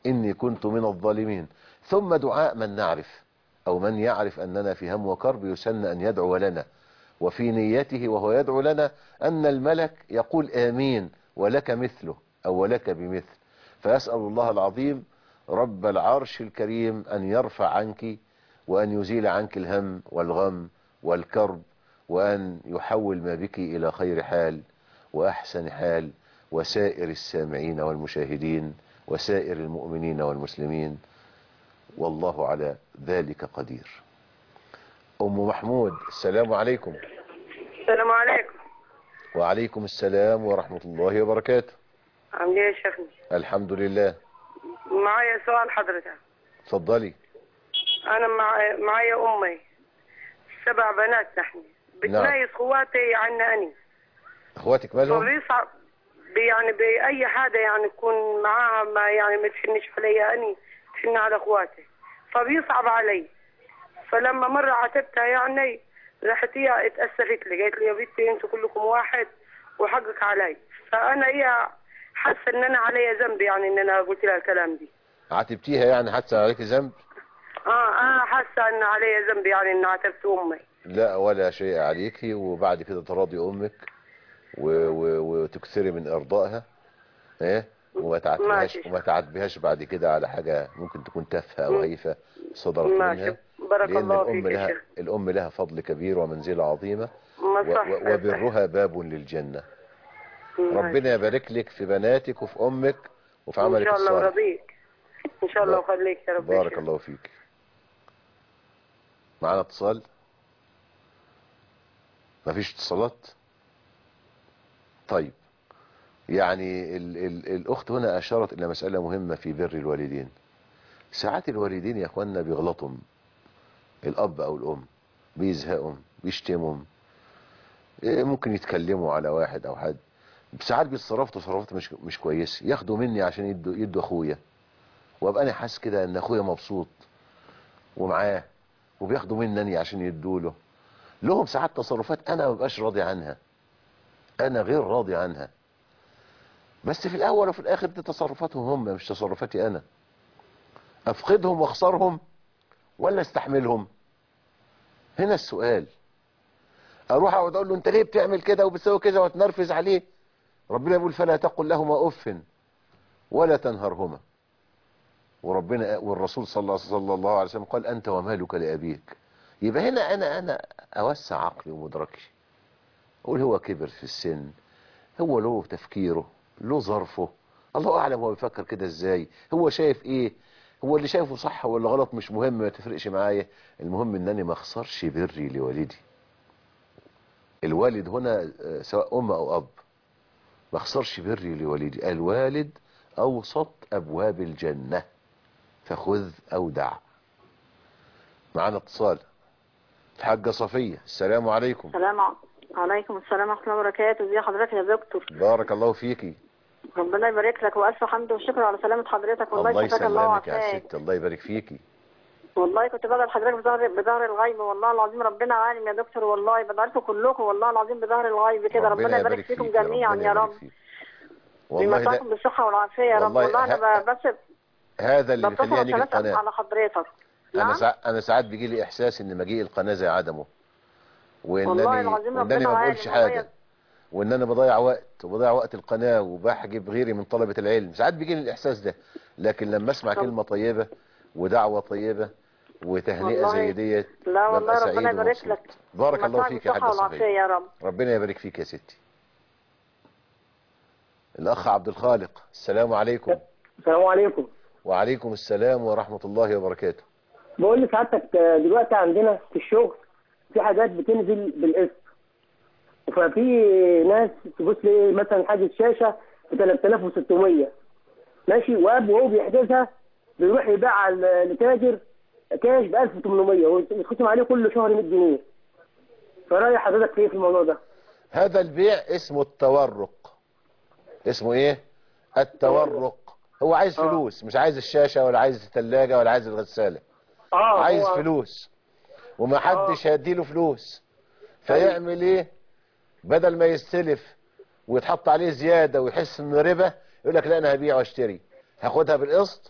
إني كنت من الظالمين ثم دعاء من نعرف أو من يعرف أننا في هم وكرب يسن أن يدعو لنا وفي نيته وهو يدعو لنا أن الملك يقول آمين ولك مثله أو ولك بمثل فيسأل الله العظيم رب العرش الكريم أن يرفع عنك وأن يزيل عنك الهم والغم والكرب وأن يحول ما بك إلى خير حال وأحسن حال وسائر السامعين والمشاهدين وسائر المؤمنين والمسلمين والله على ذلك قدير أم محمود السلام عليكم السلام عليكم وعليكم السلام ورحمة الله وبركاته عامل ايه يا شيخنا الحمد لله معايا سؤال حضرتك اتفضلي انا مع... معايا امي سبع بنات نحن بتميز خواتي عنا اني اخواتك مالهم فبيصعب بي- يعني باي حاجه يعني تكون معاها ما يعني ما تحنش عليا اني تحن على اخواتي فبيصعب علي فلما مره عاتبتها يعني راحت هي اتاسفت لي قالت لي يا بنتي انتوا كلكم واحد وحقك علي فانا هي حاسه ان انا عليا ذنب يعني ان انا قلت لها الكلام دي عاتبتيها يعني حتى عليك ذنب اه انا حاسه ان عليا ذنب يعني ان عاتبت امي لا ولا شيء عليك وبعد كده تراضي امك و... و... وتكثري من ارضائها ايه وما تعاتبهاش ماشي. وما تعاتبهاش بعد كده على حاجة ممكن تكون تافهة او هيفة صدرت ماشي. منها بارك لان الله الام فيك يا لها شيخ. الام لها فضل كبير ومنزلة عظيمة ما و... صح و... وبرها باب للجنة ماشي. ربنا يبارك لك في بناتك وفي امك وفي ان عملك شاء الله الصالح ورضيك ان شاء الله بارك- وخليك يا رب يا بارك شيخ. الله فيك معنا اتصال مفيش اتصالات طيب يعني ال ال الأخت هنا أشارت إلى مسألة مهمة في بر الوالدين ساعات الوالدين يا أخوانا بيغلطهم الأب أو الأم بيزهقهم بيشتمهم إيه، ممكن يتكلموا على واحد أو حد ساعات بيتصرفوا تصرفات مش مش كويسة ياخدوا مني عشان يدوا يدوا أخويا وأبقى أنا حاسس كده إن أخويا مبسوط ومعاه وبياخدوا مني عشان يدوا له لهم ساعات تصرفات أنا ما ببقاش راضي عنها أنا غير راضي عنها بس في الأول وفي الآخر دي تصرفاتهم هم مش تصرفاتي أنا أفقدهم وأخسرهم ولا استحملهم هنا السؤال أروح أقعد أقول له أنت ليه بتعمل كده وبتسوي كده وتنرفز عليه ربنا يقول فلا تقل لهما أف ولا تنهرهما وربنا والرسول صلى الله, صلى الله عليه وسلم قال أنت ومالك لأبيك يبقى هنا أنا أنا أوسع عقلي ومدركي أقول هو كبر في السن هو له تفكيره له ظرفه الله أعلم هو بيفكر كده إزاي هو شايف إيه هو اللي شايفه صح ولا غلط مش مهم ما تفرقش معايا المهم إنني ما أخسرش بري لوالدي الوالد هنا آه، سواء أم أو أب ما أخسرش بري لوالدي الوالد أوسط أبواب الجنة فخذ أو دع معنا اتصال الحاجة صفية السلام عليكم السلام ع- عليكم السلام ورحمة الله وبركاته ازي حضرتك يا دكتور بارك الله فيكي ربنا يبارك لك والف حمد وشكر على سلامة حضرتك والله الله شفاك الله يسلمك يا وعافاك ست الله يبارك فيكي والله كنت بدعي لحضرتك بظهر بظهر الغيب والله العظيم ربنا عالم يا دكتور والله بدعي لكم كلكم والله العظيم بظهر الغيب كده ربنا يبارك فيكم فيك يا جميعا ربنا يا يبارك رب فيك. والله بيمساكم ده بالصحة والعافية يا رب والله والله انا ه- ب- بس هذا اللي بتصل بيخليني اجي عشان اسال القناة على حضرتك انا نعم سا... انا ساعات بيجي لي احساس ان مجيء القناة زي عدمه والله وانني العظيم وانني ربنا ما عالم بقولش والله حاجة وان انا بضيع وقت وبضيع وقت القناة وبحجب غيري من طلبة العلم ساعات بيجي لي الاحساس ده لكن لما اسمع طب. كلمة طيبة ودعوة طيبة وتهنئة والله زي ديت لا والله ببقى ربنا سعيد يبارك ومبسوط. لك بارك الله يمساك فيك يا بالصحة حاجة والعافية صفية يا رب ربنا يبارك فيك يا ستي الاخ عبد الخالق السلام عليكم السلام عليكم وعليكم السلام ورحمة الله وبركاته بقول لسعادتك آه، دلوقتي عندنا في الشغل في حاجات بتنزل بالقسط ففي ناس تبص لي مثلا حاجه شاشه ب 3600 ماشي واب وهو بيحجزها بيروح يبيعها ل- لتاجر كاش ب 1800 ويتختم عليه كل شهر 100 جنيه فراي حضرتك في ايه في الموضوع ده؟ هذا البيع اسمه التورق اسمه ايه التورق هو عايز فلوس مش عايز الشاشة ولا عايز الثلاجة ولا عايز الغسالة اه عايز هو- فلوس ومحدش هيديله فلوس فيعمل ايه بدل ما يستلف ويتحط عليه زيادة ويحس انه ربا يقول لك لا انا هبيع واشتري هاخدها بالقسط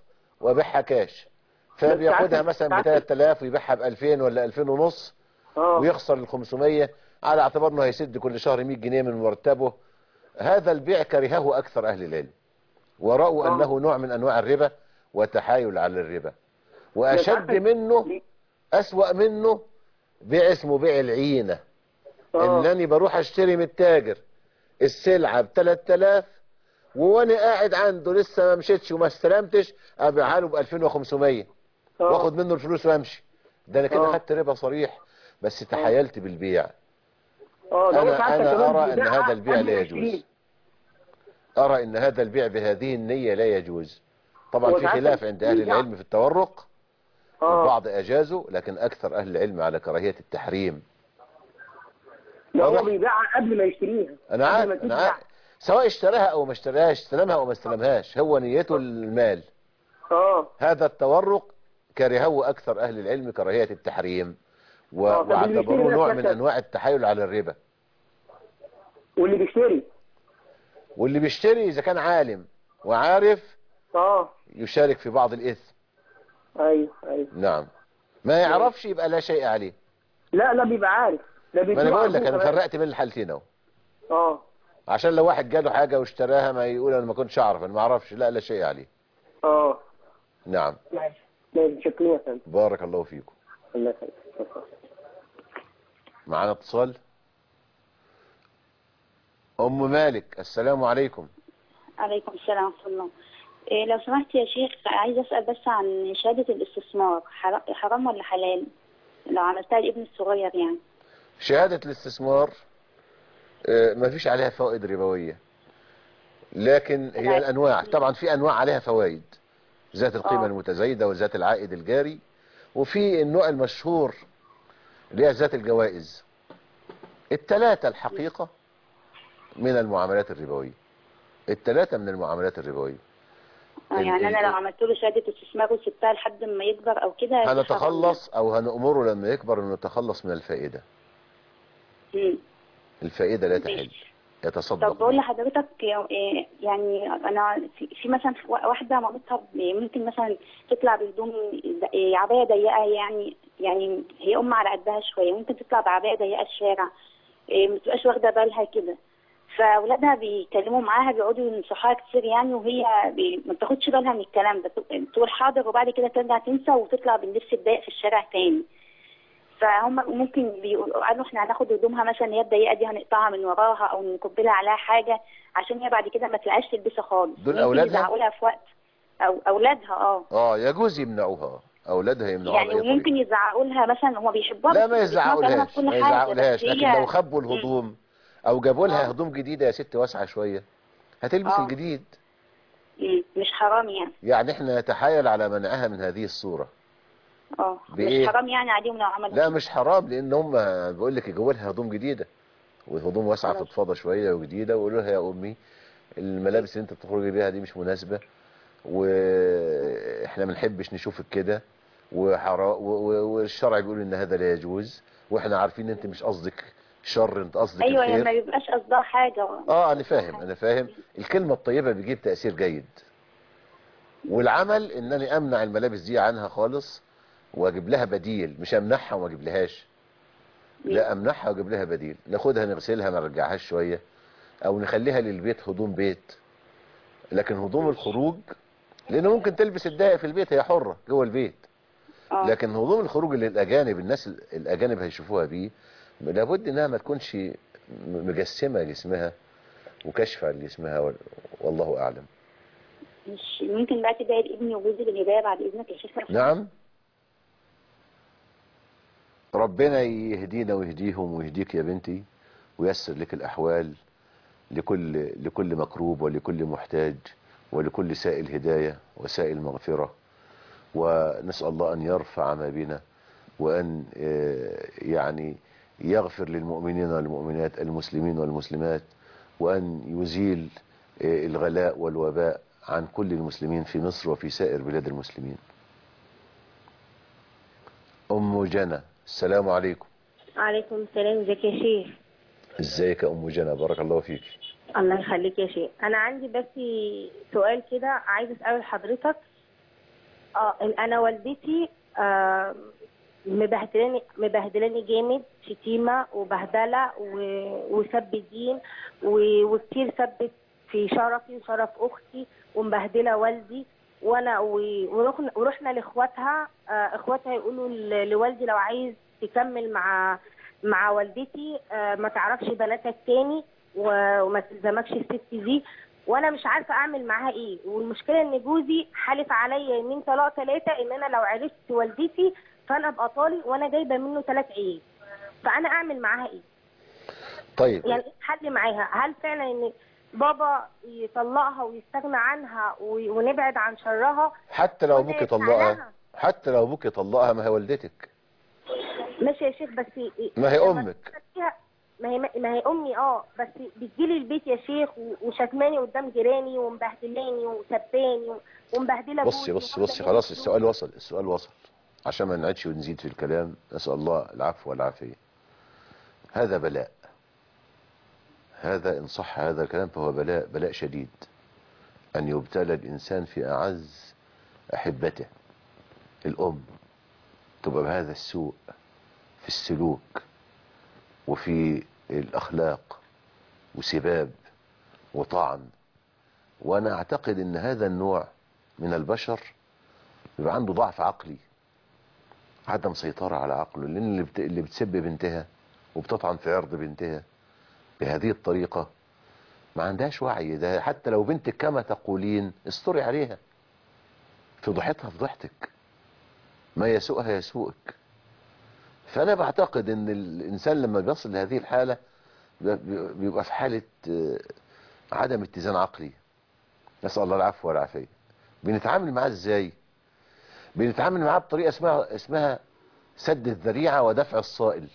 وابيعها كاش فبياخدها مثلا ب 3000 ويبيعها ب 2000 ولا 2000 ونص ويخسر ال 500 على اعتبار انه هيسد كل شهر 100 جنيه من مرتبه هذا البيع كرهه اكثر اهل العلم ورأوا انه نوع من انواع الربا وتحايل على الربا واشد منه اسوأ منه بيع اسمه بيع العينة انني بروح اشتري من التاجر السلعة ب 3000 وانا قاعد عنده لسه ما مشيتش وما استلمتش ابيعها له ب 2500 واخد منه الفلوس وامشي ده انا كده آه. خدت ربا صريح بس تحايلت بالبيع اه ده هو انا ساعتها انا كمان ارى ان بيبيعها هذا البيع قبل لا العشرين. يجوز ارى ان هذا البيع بهذه النية لا يجوز طبعا هو في ساعتها خلاف عند اهل بيبيع- العلم في التورق اه البعض اجازوا لكن اكثر اهل العلم على كراهية التحريم ده واضح؟ هو بيبيعها قبل ما يشتريها انا قبل عارف ما انا تتباع. عارف سواء اشتراها او ما اشتراهاش استلمها او ما استلمهاش هو نيته المال اه هذا التورق كرهه اكثر اهل العلم كراهية التحريم و- آه، طب اللي واعتبروه بيشتري نوع ناس من مثلا- انواع التحايل على الربا واللي بيشتري واللي بيشتري اذا كان عالم وعارف اه يشارك في بعض الاثم ايوه ايوه نعم ما يعرفش يبقى لا شيء عليه لا لا بيبقى عارف لا ما انا بقول لك انا فرقت بين الحالتين اهو اه عشان لو واحد جاله حاجة واشتراها ما يقول انا ما كنتش اعرف انا ما اعرفش لا لا شيء عليه اه نعم ماشي ماشي شكرا يا فندم بارك الله فيكم الله يخليك معانا اتصال ام مالك السلام عليكم عليكم السلام ورحمة الله إيه لو سمحت يا شيخ عايزة أسأل بس عن شهادة الاستثمار حر- حرام ولا حلال لو عملتها لابني الصغير يعني شهادة الاستثمار آه، ما فيش عليها فوائد ربوية لكن هي الأنواع طبعا في أنواع عليها فوائد ذات القيمة آه. المتزايدة وذات العائد الجاري وفي النوع المشهور اللي هي ذات الجوائز التلاتة الحقيقة من المعاملات الربوية التلاتة من المعاملات الربوية آه ال- يعني ال- أنا لو عملت له شهادة استثمار وسبتها لحد ما يكبر أو كده يبقى هنتخلص أو هنأمره لما يكبر أنه يتخلص من الفائدة حرام. مم. الفائدة لا تحل يتصدق طب بقول لحضرتك إيه، يعني أنا في, في مثلا واحدة مامتها ب- ممكن مثلا تطلع بهدوم د- إيه، عباية ضيقة يعني يعني هي أم على قدها شوية ممكن تطلع بعباية ضيقة الشارع إيه، ما تبقاش واخدة بالها كده فاولادها بيتكلموا معاها بيقعدوا ينصحوها كتير يعني وهي بي... ما بتاخدش بالها من الكلام ده تقول حاضر وبعد كده ترجع تنسى وتطلع باللبس الضيق في الشارع تاني فهم ممكن بيقولوا قالوا احنا هناخد هدومها مثلا اللي هي الضيقه دي هنقطعها من وراها او نكبلها عليها حاجه عشان هي بعد كده ما تلاقيش تلبسها خالص دول ممكن أولادها؟ يزعقوا لها في وقت او اولادها اه اه يجوز يمنعوها اولادها يمنعوها يعني بأي طريقة. وممكن يزعقوا لها مثلا هو بيحبوها لا بس ما بيسمعوا كلامها يزعقولهاش في كل ما حاجة، يزعقولهاش بس لكن هي- لو خبوا الهدوم او جابوا لها هدوم جديدة يا ست واسعة شوية هتلبس آه. الجديد مم، مش حرام يعني يعني احنا نتحايل على منعها من هذه الصورة اه بإيه؟ مش حرام يعني عليهم لو عملوا لا مش حرام لان هم بقول لك يجيبوا لها هدوم جديدة وهدوم واسعة خلاص. فضفاضة شوية وجديدة ويقولوا لها يا امي الملابس اللي انت بتخرجي بيها دي مش مناسبة واحنا ما نحبش نشوفك كده وحرا- و- و- والشرع بيقول ان هذا لا يجوز واحنا عارفين ان انت مش قصدك شر انت قصدك ايوه الخير ما بيبقاش قصدها حاجه اه انا فاهم انا فاهم الكلمة الطيبة بيجيب تأثير جيد والعمل انني امنع الملابس دي عنها خالص واجيب لها بديل مش امنعها وما اجيب لهاش لا امنعها واجيب لها بديل ناخدها نغسلها ما نرجعهاش شوية او نخليها للبيت هدوم بيت لكن هدوم الخروج لانه ممكن تلبس الداقة في البيت هي حرة جوه البيت آه. لكن هدوم الخروج اللي الاجانب الناس الاجانب هيشوفوها بيه لابد انها ما تكونش م- مجسمة جسمها وكشفة لجسمها وال- والله اعلم مش ممكن بقى تضايق لابني وجوزي بالهدايه بعد اذنك يا شيخ نعم ربنا يهدينا ويهديهم ويهديك يا بنتي ويسر لك الأحوال لكل لكل مكروب ولكل محتاج ولكل سائل هداية وسائل مغفرة ونسأل الله أن يرفع ما بنا وأن آه، يعني يغفر للمؤمنين والمؤمنات المسلمين والمسلمات وأن يزيل آه، الغلاء والوباء عن كل المسلمين في مصر وفي سائر بلاد المسلمين أم جنى السلام عليكم عليكم السلام ازيك يا شيخ ازيك يا أم جنى بارك الله فيك الله يخليك يا شيخ انا عندي بس سؤال كده عايز اساله لحضرتك اه انا والدتي آه مبهدلاني مبهدلاني جامد شتيمه وبهدله و- وسب الدين و- وكتير سبت في شرفي وشرف اختي ومبهدله والدي وانا و- ورحنا ورحنا لاخواتها آه، اخواتها يقولوا ل- لوالدي لو عايز تكمل مع مع والدتي آه، ما تعرفش بناتك تاني و- وما تلزمكش الست دي وانا مش عارفه اعمل معاها ايه والمشكله ان جوزي حالف عليا يمين طلاق ثلاثه ان انا لو عرفت والدتي فانا ابقى طالق وانا جايبه منه ثلاث عيال فانا اعمل معاها ايه طيب يعني ايه الحل معاها هل فعلا ان بابا يطلقها ويستغنى عنها و- ونبعد عن شرها حتى لو ابوك ولا يطلقها يسعى حتى لو ابوك يطلقها ما هي والدتك ماشي يا شيخ بس ما هي لما امك فيها- ما هي ما هي امي اه بس بتجيلي البيت يا شيخ و- وشتماني قدام جيراني ومبهدلاني وسباني و- ومبهدله بصي جوزي بصي بصي خلاص السؤال وصل السؤال وصل عشان ما نعيدش ونزيد في الكلام نسأل الله العفو والعافية هذا بلاء هذا إن صح هذا الكلام فهو بلاء بلاء شديد أن يبتلى الإنسان في أعز أحبته الأم تبقى بهذا السوء في السلوك وفي الأخلاق وسباب وطعن وأنا أعتقد أن هذا النوع من البشر بيبقى عنده ضعف عقلي عدم سيطرة على عقله لأن اللي, بت... اللي بتسب بنتها وبتطعن في عرض بنتها بهذه الطريقة ما عندهاش وعي ده حتى لو بنتك كما تقولين استري عليها فضحتها فضحتك ما يسوءها يسوءك فأنا بعتقد أن الإنسان لما بيصل لهذه الحالة بي- بيبقى في حالة آه، عدم اتزان عقلي نسأل الله العفو والعافية بنتعامل معاه ازاي بنتعامل معاه بطريقة اسمها اسمها سد الذريعة ودفع الصائل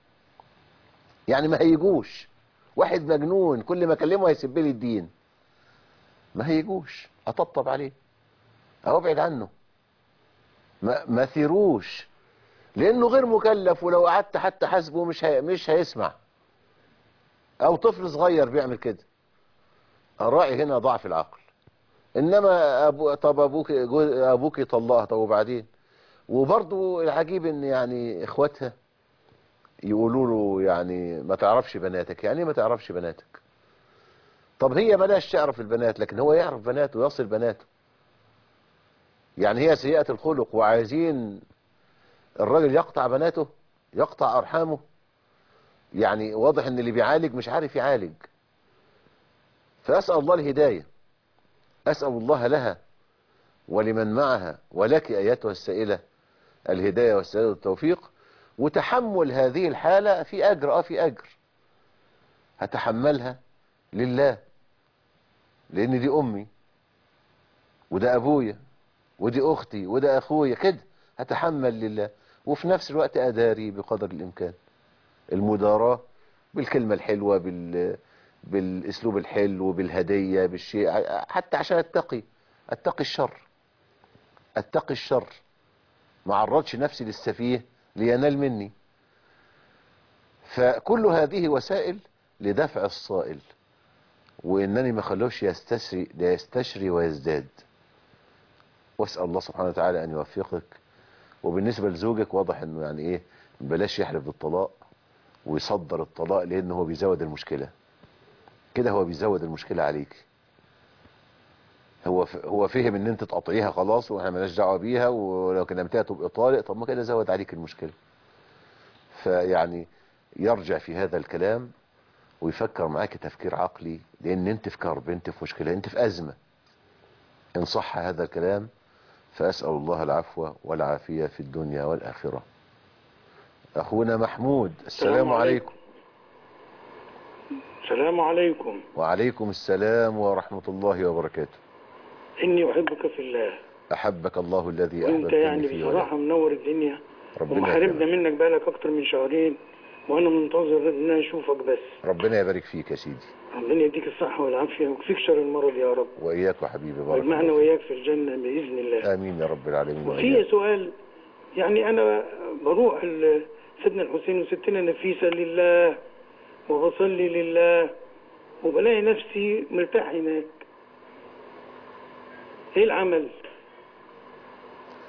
يعني ما هيجوش واحد مجنون كل ما اكلمه هيسب لي الدين ما هيجوش اطبطب عليه او ابعد عنه ما ما ثيروش لانه غير مكلف ولو قعدت حتى حاسبه مش هي مش هيسمع او طفل صغير بيعمل كده الراعي هنا ضعف العقل انما أبو طب ابوك جو- ابوك يطلقها طب وبعدين وبرضه العجيب ان يعني اخواتها يقولوا له يعني ما تعرفش بناتك يعني إيه ما تعرفش بناتك طب هي بلاش تعرف البنات لكن هو يعرف بناته ويصل بناته يعني هي سيئة الخلق وعايزين الراجل يقطع بناته يقطع ارحامه يعني واضح ان اللي بيعالج مش عارف يعالج فاسال الله الهدايه اسال الله لها ولمن معها ولك ايتها السائله الهدايه والسداد والتوفيق وتحمل هذه الحاله في اجر اه في اجر هتحملها لله لان دي امي وده ابويا ودي اختي وده اخويا كده هتحمل لله وفي نفس الوقت اداري بقدر الامكان المداراة بالكلمة الحلوة بال بالاسلوب الحلو بالهدية بالشيء حتى عشان اتقي اتقي الشر اتقي الشر ما عرضش نفسي للسفيه لينال مني فكل هذه وسائل لدفع الصائل وانني ما خلوش يستشري يستشري ويزداد واسال الله سبحانه وتعالى ان يوفقك وبالنسبه لزوجك واضح انه يعني ايه بلاش يحلف بالطلاق ويصدر الطلاق لان هو بيزود المشكله كده هو بيزود المشكله عليك هو ف... هو فهم ان انت تقطعيها خلاص واحنا مالناش دعوه بيها ولو كلمتها تبقى طالق طب ما كده زود عليك المشكله فيعني يرجع في هذا الكلام ويفكر معاك تفكير عقلي لان انت في كرب انت في مشكله انت في ازمه ان صح هذا الكلام فاسال الله العفو والعافيه في الدنيا والاخره اخونا محمود السلام السلام عليكم السلام عليكم وعليكم السلام ورحمة الله وبركاته إني أحبك في الله أحبك الله الذي وأنت أحببتني يعني فيه بصراحة منور الدنيا ربنا ومحاربنا يكرمك. منك بقالك أكتر من شهرين وأنا منتظر إن أنا أشوفك بس ربنا يبارك فيك يا سيدي ربنا يديك الصحة والعافية ويكفيك شر المرض يا رب وإياك وحبيبي بارك ويجمعنا الله وإياك في الجنة بإذن الله فيك. آمين يا رب العالمين وفي وإياك سؤال يعني أنا بروح ل- سيدنا الحسين وستنا نفيسة لله وبصلي لله وبلاقي نفسي مرتاح هناك ايه العمل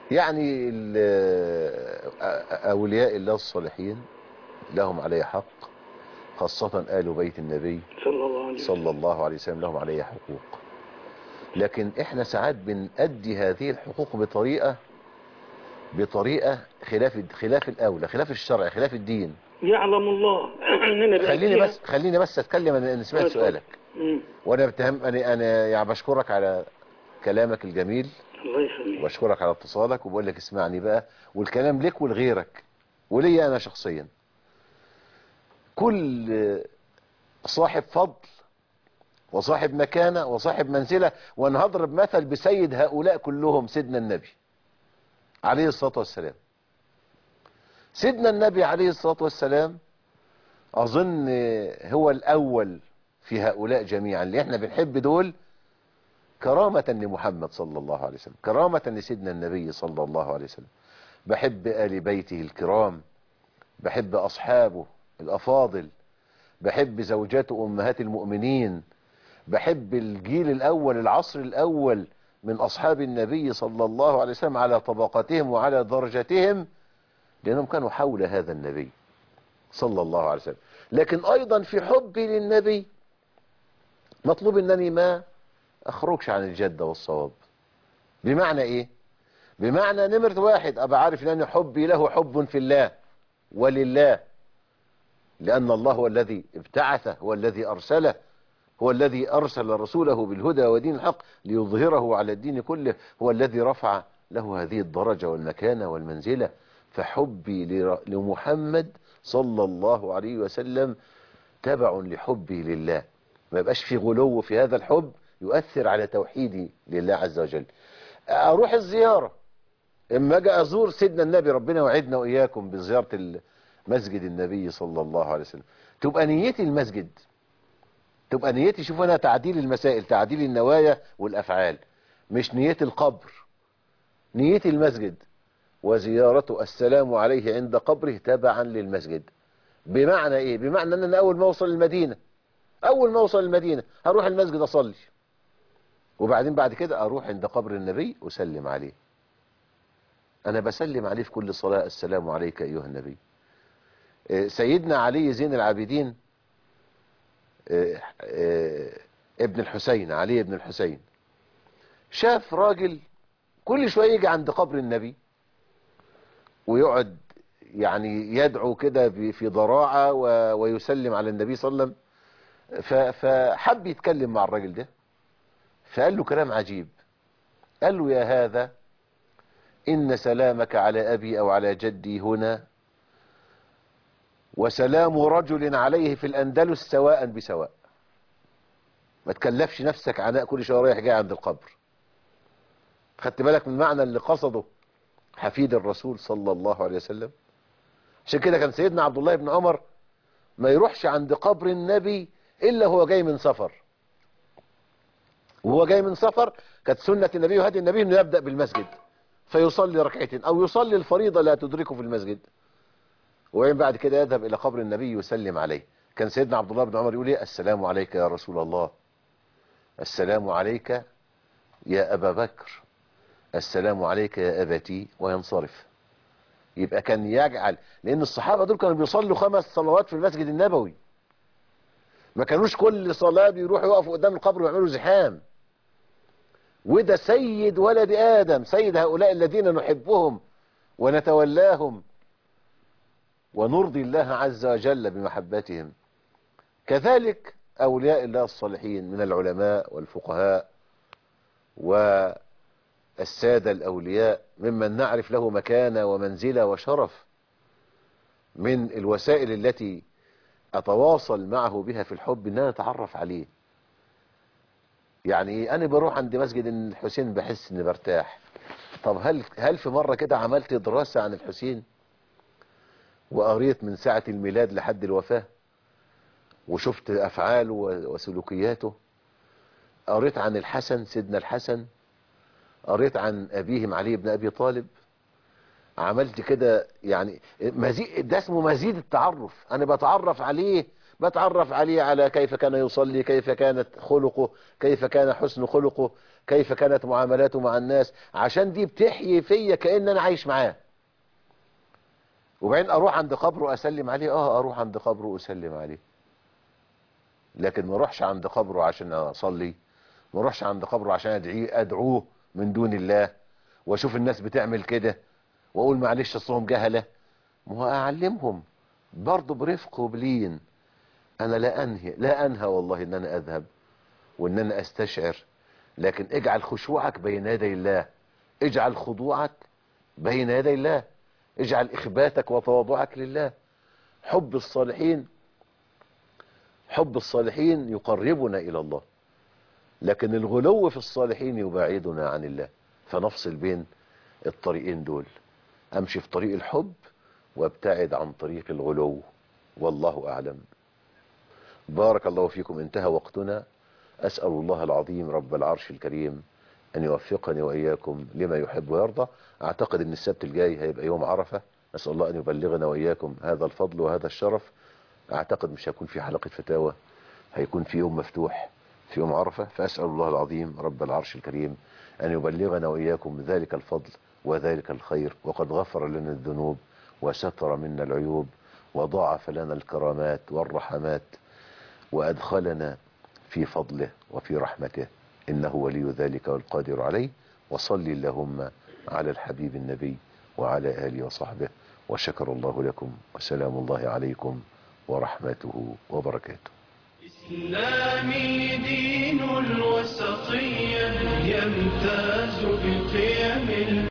يعني ال- أولياء الله الصالحين لهم عليه حق خاصة آل بيت النبي صلى الله عليه وسلم صلى الله عليه وسلم لهم عليه حقوق لكن احنا ساعات بنأدي هذه الحقوق بطريقة بطريقة خلاف خلاف الأولى خلاف الشرع خلاف الدين يعلم الله اننا خليني بأديها- بس خليني بس اتكلم انا أنا سمعت اتفضل. سؤالك مم. وانا بتهم انا انا يعني بشكرك على كلامك الجميل الله يخليك واشكرك على اتصالك وبقول لك اسمعني بقى والكلام لك ولغيرك وليا انا شخصيا كل صاحب فضل وصاحب مكانة وصاحب منزلة وانا هضرب مثل بسيد هؤلاء كلهم سيدنا النبي عليه الصلاة والسلام سيدنا النبي عليه الصلاة والسلام اظن هو الاول في هؤلاء جميعا اللي احنا بنحب دول كرامة لمحمد صلى الله عليه وسلم كرامة لسيدنا النبي صلى الله عليه وسلم بحب آل بيته الكرام بحب أصحابه الأفاضل بحب زوجات أمهات المؤمنين بحب الجيل الأول العصر الأول من أصحاب النبي صلى الله عليه وسلم على طبقاتهم وعلى درجتهم لأنهم كانوا حول هذا النبي صلى الله عليه وسلم لكن أيضا في حبي للنبي مطلوب أنني ما أخرجش عن الجدة والصواب بمعنى إيه بمعنى نمرة واحد أبقى عارف أن حبي له حب في الله ولله لأن الله هو الذي ابتعثه هو الذي أرسله هو الذي أرسل رسوله بالهدى ودين الحق ليظهره على الدين كله هو الذي رفع له هذه الدرجة والمكانة والمنزلة فحبي لر- لمحمد صلى الله عليه وسلم تبع لحبي لله ما يبقاش في غلو في هذا الحب يؤثر على توحيدي لله عز وجل اروح الزيارة اما اجي ازور سيدنا النبي ربنا وعدنا واياكم بزيارة مسجد النبي صلى الله عليه وسلم تبقى نيتي المسجد تبقى نيتي شوف انا تعديل المسائل تعديل النوايا والافعال مش نيتي القبر نيتي المسجد وزيارته السلام عليه عند قبره تبعا للمسجد بمعنى ايه بمعنى ان انا اول ما اوصل المدينة اول ما اوصل المدينة هروح المسجد اصلي وبعدين بعد كده اروح عند قبر النبي اسلم عليه انا بسلم عليه في كل صلاة السلام عليك ايها النبي آه، سيدنا علي زين العابدين آه، آه، ابن الحسين علي ابن الحسين شاف راجل كل شوية يجي عند قبر النبي ويقعد يعني يدعو كده ب- في ضراعة و- ويسلم على النبي صلى الله عليه وسلم ف- فحب يتكلم مع الراجل ده فقال له كلام عجيب قال له يا هذا إن سلامك على أبي أو على جدي هنا وسلام رجل عليه في الأندلس سواء بسواء ما تكلفش نفسك عناء كل شوية رايح جاي عند القبر خدت بالك من معنى اللي قصده حفيد الرسول صلى الله عليه وسلم عشان كده كان سيدنا عبد الله بن عمر ما يروحش عند قبر النبي إلا هو جاي من سفر وهو جاي من سفر كانت سنة النبي وهدي النبي انه يبدأ بالمسجد فيصلي ركعتين او يصلي الفريضة لا تدركه في المسجد وبعدين بعد كده يذهب الى قبر النبي يسلم عليه كان سيدنا عبد الله بن عمر يقول ايه السلام عليك يا رسول الله السلام عليك يا ابا بكر السلام عليك يا ابتي وينصرف يبقى كان يجعل لان الصحابة دول كانوا بيصلوا خمس صلوات في المسجد النبوي ما كانوش كل صلاة بيروحوا يقفوا قدام القبر ويعملوا زحام وده سيد ولد آدم سيد هؤلاء الذين نحبهم ونتولاهم ونرضي الله عز وجل بمحبتهم كذلك أولياء الله الصالحين من العلماء والفقهاء والسادة الأولياء ممن نعرف له مكانة ومنزلة وشرف من الوسائل التي أتواصل معه بها في الحب أن أنا أتعرف عليه يعني إيه؟ أنا بروح عند مسجد الحسين بحس إني برتاح طب هل هل في مرة كده عملت دراسة عن الحسين وقريت من ساعة الميلاد لحد الوفاة وشفت أفعاله و- وسلوكياته قريت عن الحسن سيدنا الحسن قريت عن أبيهم علي بن أبي طالب عملت كده يعني مزيد ده اسمه مزيد التعرف أنا بتعرف عليه بتعرف عليه على كيف كان يصلي كيف كانت خلقه كيف كان حسن خلقه كيف كانت معاملاته مع الناس عشان دي بتحيي فيا كأن انا عايش معاه وبعدين اروح عند قبره اسلم عليه اه اروح عند قبره واسلم عليه لكن ما اروحش عند قبره عشان اصلي ما اروحش عند قبره عشان ادعيه ادعوه من دون الله واشوف الناس بتعمل كده واقول معلش اصلهم جهله ما هو اعلمهم برضه برفق وبلين انا لا انهي لا انهى والله ان انا اذهب وان انا استشعر لكن اجعل خشوعك بين يدي الله اجعل خضوعك بين يدي الله اجعل اخباتك وتواضعك لله حب الصالحين حب الصالحين يقربنا الى الله لكن الغلو في الصالحين يبعدنا عن الله فنفصل بين الطريقين دول امشي في طريق الحب وابتعد عن طريق الغلو والله اعلم بارك الله فيكم انتهى وقتنا اسال الله العظيم رب العرش الكريم ان يوفقني واياكم لما يحب ويرضى اعتقد ان السبت الجاي هيبقى يوم عرفه نسال الله ان يبلغنا واياكم هذا الفضل وهذا الشرف اعتقد مش هيكون في حلقه فتاوى هيكون في يوم مفتوح في يوم عرفه فاسال الله العظيم رب العرش الكريم ان يبلغنا واياكم ذلك الفضل وذلك الخير وقد غفر لنا الذنوب وستر منا العيوب وضاعف لنا الكرامات والرحمات وأدخلنا في فضله وفي رحمته إنه ولي ذلك والقادر عليه وصل اللهم على الحبيب النبي وعلى آله وصحبه وشكر الله لكم وسلام الله عليكم ورحمته وبركاته إسلامي دين الوسطية يمتاز بقيم